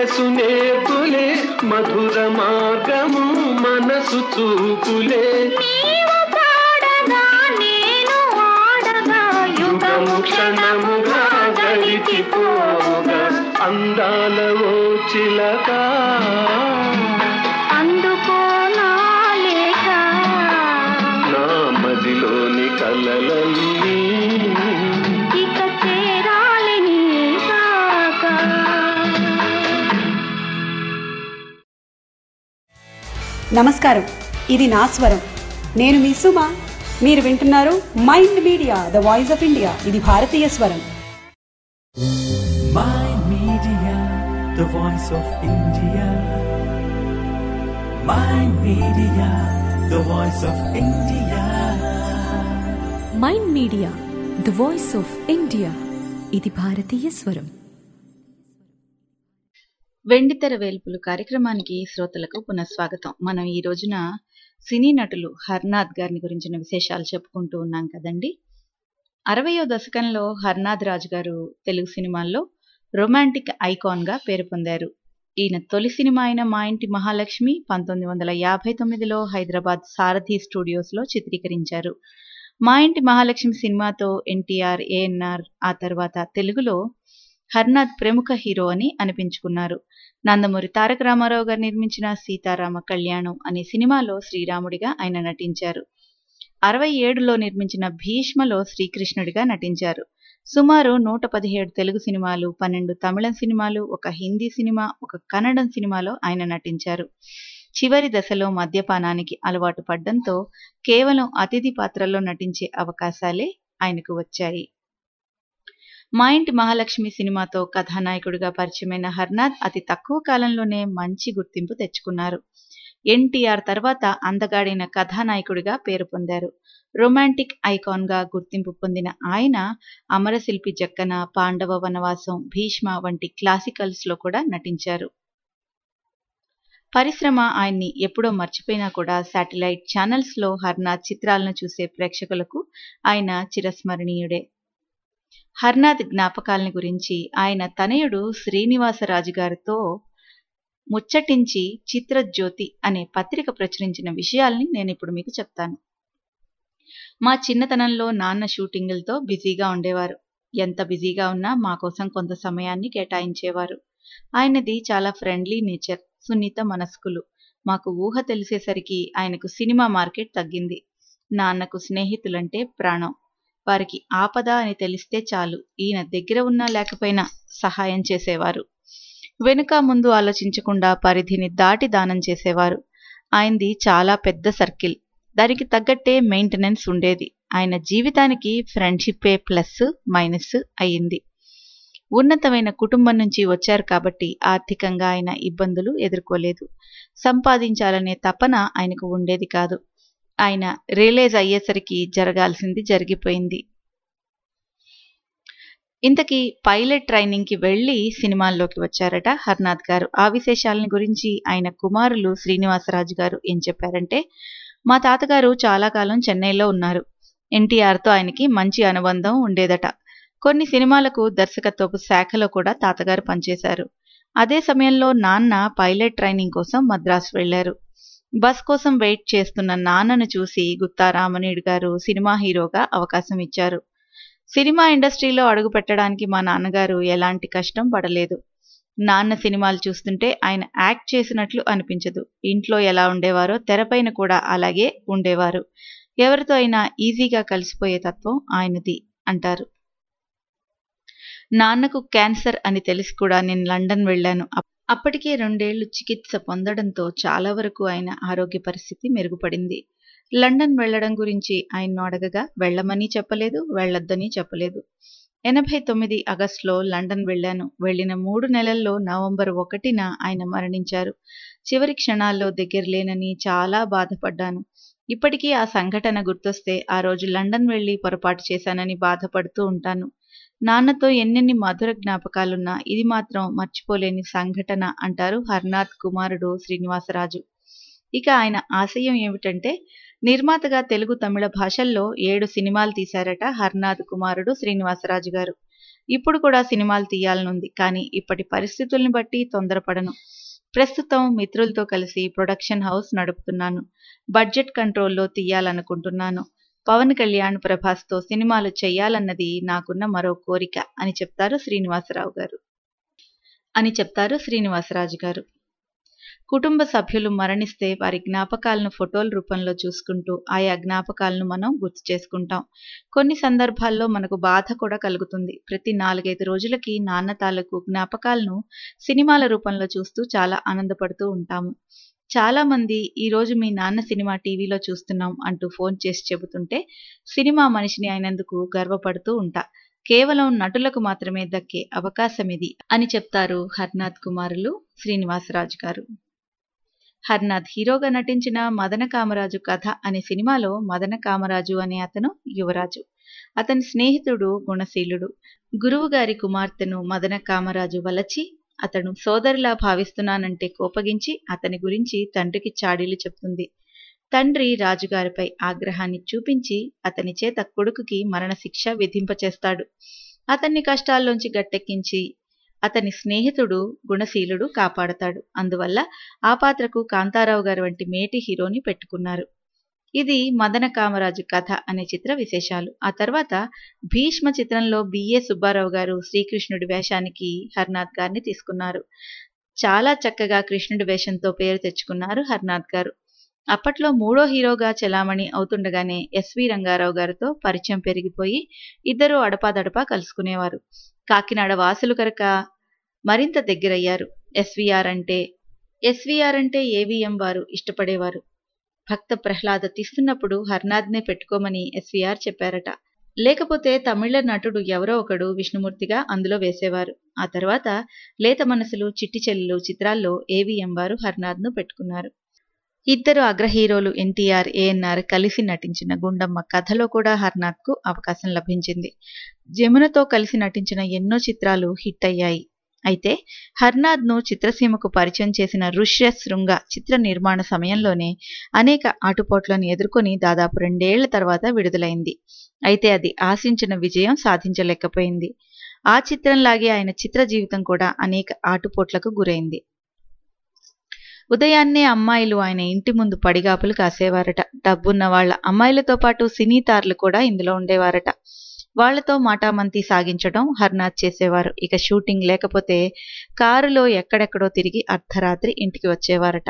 వయసు నేర్పులే మధుర మార్గము మనసు చూపులే నీవు పాడగా నేను ఆడగా యుగము క్షణముగా గడిచిపోగా అందాల ఓ చిలక అందుకో నా లేఖ నా మదిలోని కలలన్నీ ఇక చేరాలి నీ కాక నమస్కారం ఇది నా స్వరం నేను మీ సుమ మీరు వింటున్నారు Mind Media the voice of India ఇది భారతీయ స్వరం Mind Media, the voice of India. Mind Media, the voice of India. Mind Media the voice of India ఇది భారతీయ స్వరం వెండితెర వేల్పులు కార్యక్రమానికి శ్రోతలకు పునఃస్వాగతం మనం ఈ రోజున సినీ నటులు హర్నాథ్ గారిని గురించిన విశేషాలు చెప్పుకుంటూ ఉన్నాం కదండి అరవయో దశకంలో హర్నాథ్ రాజు గారు తెలుగు సినిమాల్లో రొమాంటిక్ ఐకాన్గా పేరు పొందారు ఈయన తొలి సినిమా అయిన మా ఇంటి మహాలక్ష్మి పంతొమ్మిది వందల యాభై తొమ్మిదిలో హైదరాబాద్ సారథి స్టూడియోస్లో చిత్రీకరించారు మా ఇంటి మహాలక్ష్మి సినిమాతో ఎన్టీఆర్ ఏఎన్ఆర్ ఆ తర్వాత తెలుగులో హర్నాథ్ ప్రముఖ హీరో అని అనిపించుకున్నారు నందమూరి తారక రామారావు గారు నిర్మించిన సీతారామ కళ్యాణం అనే సినిమాలో శ్రీరాముడిగా ఆయన నటించారు అరవై ఏడులో నిర్మించిన భీష్మలో శ్రీకృష్ణుడిగా నటించారు సుమారు నూట పదిహేడు తెలుగు సినిమాలు పన్నెండు తమిళం సినిమాలు ఒక హిందీ సినిమా ఒక కన్నడం సినిమాలో ఆయన నటించారు చివరి దశలో మద్యపానానికి అలవాటు పడ్డంతో కేవలం అతిథి పాత్రల్లో నటించే అవకాశాలే ఆయనకు వచ్చాయి మా ఇంటి మహాలక్ష్మి సినిమాతో కథానాయకుడిగా పరిచయమైన హర్నాథ్ అతి తక్కువ కాలంలోనే మంచి గుర్తింపు తెచ్చుకున్నారు ఎన్టీఆర్ తర్వాత అందగాడిన కథానాయకుడిగా పేరు పొందారు రొమాంటిక్ ఐకాన్గా గుర్తింపు పొందిన ఆయన అమరశిల్పి జక్కన పాండవ వనవాసం భీష్మ వంటి క్లాసికల్స్లో కూడా నటించారు పరిశ్రమ ఆయన్ని ఎప్పుడో మర్చిపోయినా కూడా శాటిలైట్ ఛానల్స్లో హర్నాథ్ చిత్రాలను చూసే ప్రేక్షకులకు ఆయన చిరస్మరణీయుడే హర్నాథ్ జ్ఞాపకాలని గురించి ఆయన తనయుడు శ్రీనివాసరాజు గారితో ముచ్చటించి చిత్రజ్యోతి అనే పత్రిక ప్రచురించిన విషయాల్ని నేను ఇప్పుడు మీకు చెప్తాను మా చిన్నతనంలో నాన్న షూటింగులతో బిజీగా ఉండేవారు ఎంత బిజీగా ఉన్నా మా కోసం కొంత సమయాన్ని కేటాయించేవారు ఆయనది చాలా ఫ్రెండ్లీ నేచర్ సున్నిత మనస్కులు మాకు ఊహ తెలిసేసరికి ఆయనకు సినిమా మార్కెట్ తగ్గింది నాన్నకు స్నేహితులంటే ప్రాణం వారికి ఆపద అని తెలిస్తే చాలు ఈయన దగ్గర ఉన్నా లేకపోయినా సహాయం చేసేవారు వెనుక ముందు ఆలోచించకుండా పరిధిని దాటి దానం చేసేవారు ఆయనది చాలా పెద్ద సర్కిల్ దానికి తగ్గట్టే మెయింటెనెన్స్ ఉండేది ఆయన జీవితానికి ఫ్రెండ్షిప్పే ప్లస్ మైనస్ అయ్యింది ఉన్నతమైన కుటుంబం నుంచి వచ్చారు కాబట్టి ఆర్థికంగా ఆయన ఇబ్బందులు ఎదుర్కోలేదు సంపాదించాలనే తపన ఆయనకు ఉండేది కాదు ఆయన రియలైజ్ అయ్యేసరికి జరగాల్సింది జరిగిపోయింది ఇంతకీ పైలట్ ట్రైనింగ్కి వెళ్ళి సినిమాల్లోకి వచ్చారట హర్నాథ్ గారు ఆ విశేషాలని గురించి ఆయన కుమారులు శ్రీనివాసరాజు గారు ఏం చెప్పారంటే మా తాతగారు చాలా కాలం చెన్నైలో ఉన్నారు ఎన్టీఆర్తో ఆయనకి మంచి అనుబంధం ఉండేదట కొన్ని సినిమాలకు దర్శకత్వపు శాఖలో కూడా తాతగారు పనిచేశారు అదే సమయంలో నాన్న పైలట్ ట్రైనింగ్ కోసం మద్రాసు వెళ్లారు బస్ కోసం వెయిట్ చేస్తున్న నాన్నను చూసి గుత్తా రామనీయుడు గారు సినిమా హీరోగా అవకాశం ఇచ్చారు సినిమా ఇండస్ట్రీలో అడుగు పెట్టడానికి మా నాన్నగారు ఎలాంటి కష్టం పడలేదు నాన్న సినిమాలు చూస్తుంటే ఆయన యాక్ట్ చేసినట్లు అనిపించదు ఇంట్లో ఎలా ఉండేవారో తెరపైన కూడా అలాగే ఉండేవారు ఎవరితో అయినా ఈజీగా కలిసిపోయే తత్వం ఆయనది అంటారు నాన్నకు క్యాన్సర్ అని తెలిసి కూడా నేను లండన్ వెళ్ళాను అప్పటికే రెండేళ్లు చికిత్స పొందడంతో చాలా వరకు ఆయన ఆరోగ్య పరిస్థితి మెరుగుపడింది లండన్ వెళ్లడం గురించి ఆయన్ను అడగగా వెళ్ళమని చెప్పలేదు వెళ్ళొద్దని చెప్పలేదు ఎనభై తొమ్మిది ఆగస్టులో లండన్ వెళ్ళాను వెళ్ళిన మూడు నెలల్లో నవంబర్ ఒకటిన ఆయన మరణించారు చివరి క్షణాల్లో దగ్గర లేనని చాలా బాధపడ్డాను ఇప్పటికీ ఆ సంఘటన గుర్తొస్తే ఆ రోజు లండన్ వెళ్ళి పొరపాటు చేశానని బాధపడుతూ ఉంటాను నాన్నతో ఎన్నెన్ని మధుర జ్ఞాపకాలున్నా ఇది మాత్రం మర్చిపోలేని సంఘటన అంటారు హర్నాథ్ కుమారుడు శ్రీనివాసరాజు ఇక ఆయన ఆశయం ఏమిటంటే నిర్మాతగా తెలుగు తమిళ భాషల్లో ఏడు సినిమాలు తీశారట హర్నాథ్ కుమారుడు శ్రీనివాసరాజు గారు ఇప్పుడు కూడా సినిమాలు తీయాలనుంది కానీ ఇప్పటి పరిస్థితుల్ని బట్టి తొందరపడను ప్రస్తుతం మిత్రులతో కలిసి ప్రొడక్షన్ హౌస్ నడుపుతున్నాను బడ్జెట్ కంట్రోల్లో తీయాలనుకుంటున్నాను పవన్ కళ్యాణ్ ప్రభాస్తో సినిమాలు చేయాలన్నది నాకున్న మరో కోరిక అని చెప్తారు శ్రీనివాసరావు గారు అని చెప్తారు శ్రీనివాసరాజు గారు కుటుంబ సభ్యులు మరణిస్తే వారి జ్ఞాపకాలను ఫోటోల రూపంలో చూసుకుంటూ ఆయా జ్ఞాపకాలను మనం గుర్తు చేసుకుంటాం కొన్ని సందర్భాల్లో మనకు బాధ కూడా కలుగుతుంది ప్రతి నాలుగైదు రోజులకి నాన్న తాలూకు జ్ఞాపకాలను సినిమాల రూపంలో చూస్తూ చాలా ఆనందపడుతూ ఉంటాము చాలా మంది ఈ రోజు మీ నాన్న సినిమా టీవీలో చూస్తున్నాం అంటూ ఫోన్ చేసి చెబుతుంటే సినిమా మనిషిని అయినందుకు గర్వపడుతూ ఉంటా కేవలం నటులకు మాత్రమే దక్కే అవకాశం ఇది అని చెప్తారు హర్నాథ్ కుమారులు శ్రీనివాసరాజు గారు హర్నాథ్ హీరోగా నటించిన మదన కామరాజు కథ అనే సినిమాలో మదన కామరాజు అనే అతను యువరాజు అతని స్నేహితుడు గుణశీలుడు గురువు గారి కుమార్తెను మదన కామరాజు వలచి అతను సోదరిలా భావిస్తున్నానంటే కోపగించి అతని గురించి తండ్రికి చాడీలు చెప్తుంది తండ్రి రాజుగారిపై ఆగ్రహాన్ని చూపించి అతని చేత కొడుకుకి మరణశిక్ష విధింపచేస్తాడు అతన్ని కష్టాల్లోంచి గట్టెక్కించి అతని స్నేహితుడు గుణశీలుడు కాపాడతాడు అందువల్ల ఆ పాత్రకు కాంతారావు గారి వంటి మేటి హీరోని పెట్టుకున్నారు ఇది మదన కామరాజు కథ అనే చిత్ర విశేషాలు ఆ తర్వాత భీష్మ చిత్రంలో బిఏ సుబ్బారావు గారు శ్రీకృష్ణుడి వేషానికి హర్నాథ్ గారిని తీసుకున్నారు చాలా చక్కగా కృష్ణుడి వేషంతో పేరు తెచ్చుకున్నారు హర్నాథ్ గారు అప్పట్లో మూడో హీరోగా చెలామణి అవుతుండగానే ఎస్వి రంగారావు గారితో పరిచయం పెరిగిపోయి ఇద్దరు అడపాదడపా కలుసుకునేవారు కాకినాడ వాసులు కనుక మరింత దగ్గరయ్యారు ఎస్విఆర్ అంటే ఎస్విఆర్ అంటే ఏవిఎం వారు ఇష్టపడేవారు భక్త ప్రహ్లాద తీస్తున్నప్పుడు హర్నాథ్నే పెట్టుకోమని ఎస్విఆర్ చెప్పారట లేకపోతే తమిళ నటుడు ఎవరో ఒకడు విష్ణుమూర్తిగా అందులో వేసేవారు ఆ తర్వాత లేత మనసులు చిట్టి చెల్లెలు చిత్రాల్లో ఏవిఎం వారు హర్నాథ్ను పెట్టుకున్నారు ఇద్దరు అగ్ర హీరోలు ఎన్టీఆర్ ఏఎన్ఆర్ కలిసి నటించిన గుండమ్మ కథలో కూడా హర్నాథ్కు అవకాశం లభించింది జమునతో కలిసి నటించిన ఎన్నో చిత్రాలు హిట్ అయ్యాయి అయితే హర్నాథ్ను చిత్రసీమకు పరిచయం చేసిన ఋష్య శృంగ చిత్ర నిర్మాణ సమయంలోనే అనేక ఆటుపోట్లను ఎదుర్కొని దాదాపు రెండేళ్ల తర్వాత విడుదలైంది అయితే అది ఆశించిన విజయం సాధించలేకపోయింది ఆ చిత్రంలాగే ఆయన చిత్ర జీవితం కూడా అనేక ఆటుపోట్లకు గురైంది ఉదయాన్నే అమ్మాయిలు ఆయన ఇంటి ముందు పడిగాపులు కాసేవారట డబ్బున్న వాళ్ళ అమ్మాయిలతో పాటు సినీ తారలు కూడా ఇందులో ఉండేవారట వాళ్లతో మాటామంతి సాగించడం హర్నాథ్ చేసేవారు ఇక షూటింగ్ లేకపోతే కారులో ఎక్కడెక్కడో తిరిగి అర్ధరాత్రి ఇంటికి వచ్చేవారట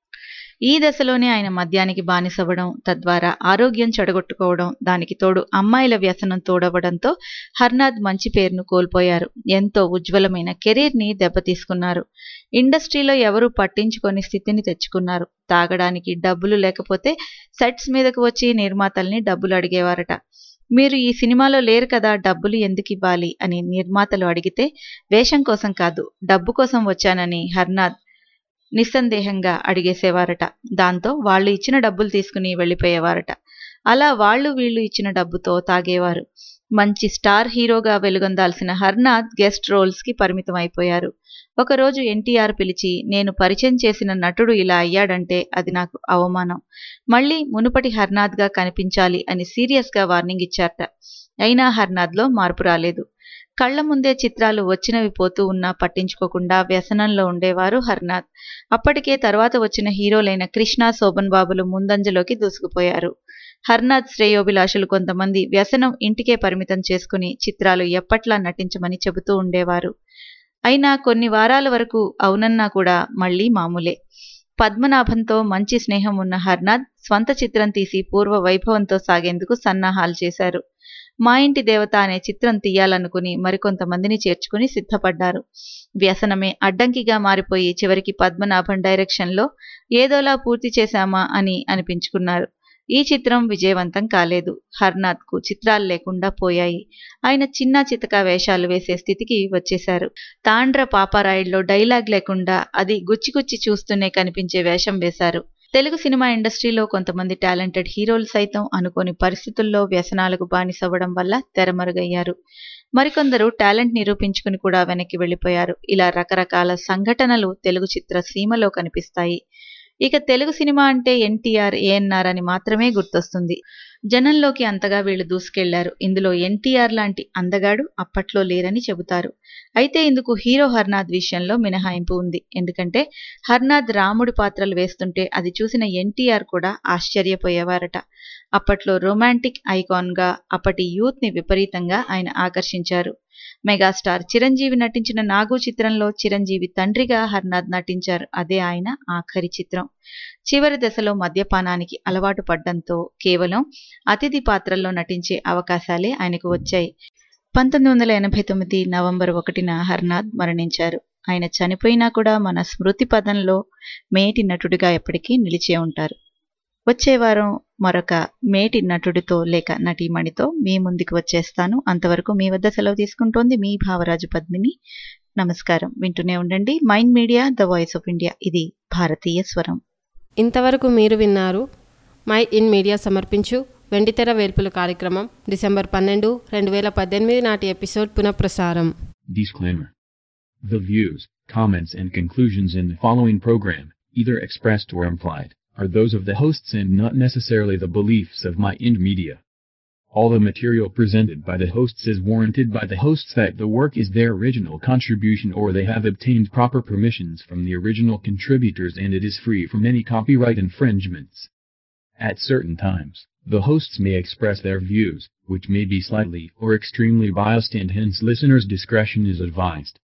ఈ దశలోనే ఆయన మద్యానికి బానిసవ్వడం తద్వారా ఆరోగ్యం చెడగొట్టుకోవడం దానికి తోడు అమ్మాయిల వ్యసనం తోడవడంతో హర్నాథ్ మంచి పేరును కోల్పోయారు ఎంతో ఉజ్వలమైన కెరీర్ని దెబ్బతీసుకున్నారు ఇండస్ట్రీలో ఎవరూ పట్టించుకొని స్థితిని తెచ్చుకున్నారు తాగడానికి డబ్బులు లేకపోతే సెట్స్ మీదకు వచ్చి నిర్మాతల్ని డబ్బులు అడిగేవారట మీరు ఈ సినిమాలో లేరు కదా డబ్బులు ఎందుకు ఇవ్వాలి అని నిర్మాతలు అడిగితే వేషం కోసం కాదు డబ్బు కోసం వచ్చానని హర్నాథ్ నిస్సందేహంగా అడిగేసేవారట దాంతో వాళ్ళు ఇచ్చిన డబ్బులు తీసుకుని వెళ్ళిపోయేవారట అలా వాళ్ళు వీళ్ళు ఇచ్చిన డబ్బుతో తాగేవారు మంచి స్టార్ హీరోగా వెలుగొందాల్సిన హర్నాథ్ గెస్ట్ రోల్స్కి పరిమితం అయిపోయారు ఒకరోజు ఎన్టీఆర్ పిలిచి నేను పరిచయం చేసిన నటుడు ఇలా అయ్యాడంటే అది నాకు అవమానం మళ్ళీ మునుపటి హర్నాథ్గా కనిపించాలి అని సీరియస్గా వార్నింగ్ ఇచ్చారట అయినా హర్నాథ్లో మార్పు రాలేదు కళ్ల ముందే చిత్రాలు వచ్చినవి పోతూ ఉన్నా పట్టించుకోకుండా వ్యసనంలో ఉండేవారు హర్నాథ్ అప్పటికే తర్వాత వచ్చిన హీరోలైన కృష్ణ శోభన్ బాబులు ముందంజలోకి దూసుకుపోయారు హర్నాథ్ శ్రేయోభిలాషులు కొంతమంది వ్యసనం ఇంటికే పరిమితం చేసుకుని చిత్రాలు ఎప్పట్లా నటించమని చెబుతూ ఉండేవారు అయినా కొన్ని వారాల వరకు అవునన్నా కూడా మళ్లీ మామూలే పద్మనాభంతో మంచి స్నేహం ఉన్న హర్నాథ్ స్వంత చిత్రం తీసి పూర్వ వైభవంతో సాగేందుకు సన్నాహాలు చేశారు మా ఇంటి దేవత అనే చిత్రం తీయాలనుకుని మరికొంతమందిని చేర్చుకుని సిద్ధపడ్డారు వ్యసనమే అడ్డంకిగా మారిపోయి చివరికి పద్మనాభం డైరెక్షన్లో ఏదోలా పూర్తి చేశామా అని అనిపించుకున్నారు ఈ చిత్రం విజయవంతం కాలేదు హర్నాథ్కు చిత్రాలు లేకుండా పోయాయి ఆయన చిన్న చితక వేషాలు వేసే స్థితికి వచ్చేశారు తాండ్ర పాపారాయుడులో డైలాగ్ లేకుండా అది గుచ్చిగుచ్చి చూస్తూనే కనిపించే వేషం వేశారు తెలుగు సినిమా ఇండస్ట్రీలో కొంతమంది టాలెంటెడ్ హీరోలు సైతం అనుకోని పరిస్థితుల్లో వ్యసనాలకు బానిసవ్వడం వల్ల తెరమరుగయ్యారు మరికొందరు టాలెంట్ నిరూపించుకుని కూడా వెనక్కి వెళ్లిపోయారు ఇలా రకరకాల సంఘటనలు తెలుగు చిత్ర సీమలో కనిపిస్తాయి ఇక తెలుగు సినిమా అంటే ఎన్టీఆర్ ఏఎన్ఆర్ అని మాత్రమే గుర్తొస్తుంది జనంలోకి అంతగా వీళ్ళు దూసుకెళ్లారు ఇందులో ఎన్టీఆర్ లాంటి అందగాడు అప్పట్లో లేరని చెబుతారు అయితే ఇందుకు హీరో హర్నాథ్ విషయంలో మినహాయింపు ఉంది ఎందుకంటే హర్నాథ్ రాముడి పాత్రలు వేస్తుంటే అది చూసిన ఎన్టీఆర్ కూడా ఆశ్చర్యపోయేవారట అప్పట్లో రొమాంటిక్ ఐకాన్గా అప్పటి యూత్ని విపరీతంగా ఆయన ఆకర్షించారు మెగాస్టార్ చిరంజీవి నటించిన నాగు చిత్రంలో చిరంజీవి తండ్రిగా హర్నాథ్ నటించారు అదే ఆయన ఆఖరి చిత్రం చివరి దశలో మద్యపానానికి అలవాటు పడ్డంతో కేవలం అతిథి పాత్రల్లో నటించే అవకాశాలే ఆయనకు వచ్చాయి పంతొమ్మిది వందల ఎనభై తొమ్మిది నవంబర్ ఒకటిన హర్నాథ్ మరణించారు ఆయన చనిపోయినా కూడా మన స్మృతి పదంలో మేటి నటుడిగా ఎప్పటికీ నిలిచే ఉంటారు వచ్చే వారం మరొక మేటి నటుడితో లేక నటీమణితో మీ ముందుకు వచ్చేస్తాను అంతవరకు మీ వద్ద సెలవు తీసుకుంటోంది మీ భావరాజు పద్మిని నమస్కారం వింటూనే ఉండండి Mind Media the voice of India ఇది భారతీయ స్వరం ఇంతవరకు మీరు విన్నారు మై ఇన్ మీడియా సమర్పించు వెండితెర వేల్పుల కార్యక్రమం డిసెంబర్ పన్నెండు రెండు వేల పద్దెనిమిది నాటి ఎపిసోడ్ పునఃప్రసారం Disclaimer. The views, comments, and conclusions in the following program, either expressed or implied, are those of the hosts and not necessarily the beliefs of My Ind Media. All the material presented by the hosts is warranted by the hosts that the work is their original contribution or they have obtained proper permissions from the original contributors and it is free from any copyright infringements. At certain times, the hosts may express their views, which may be slightly or extremely biased and hence listeners' discretion is advised.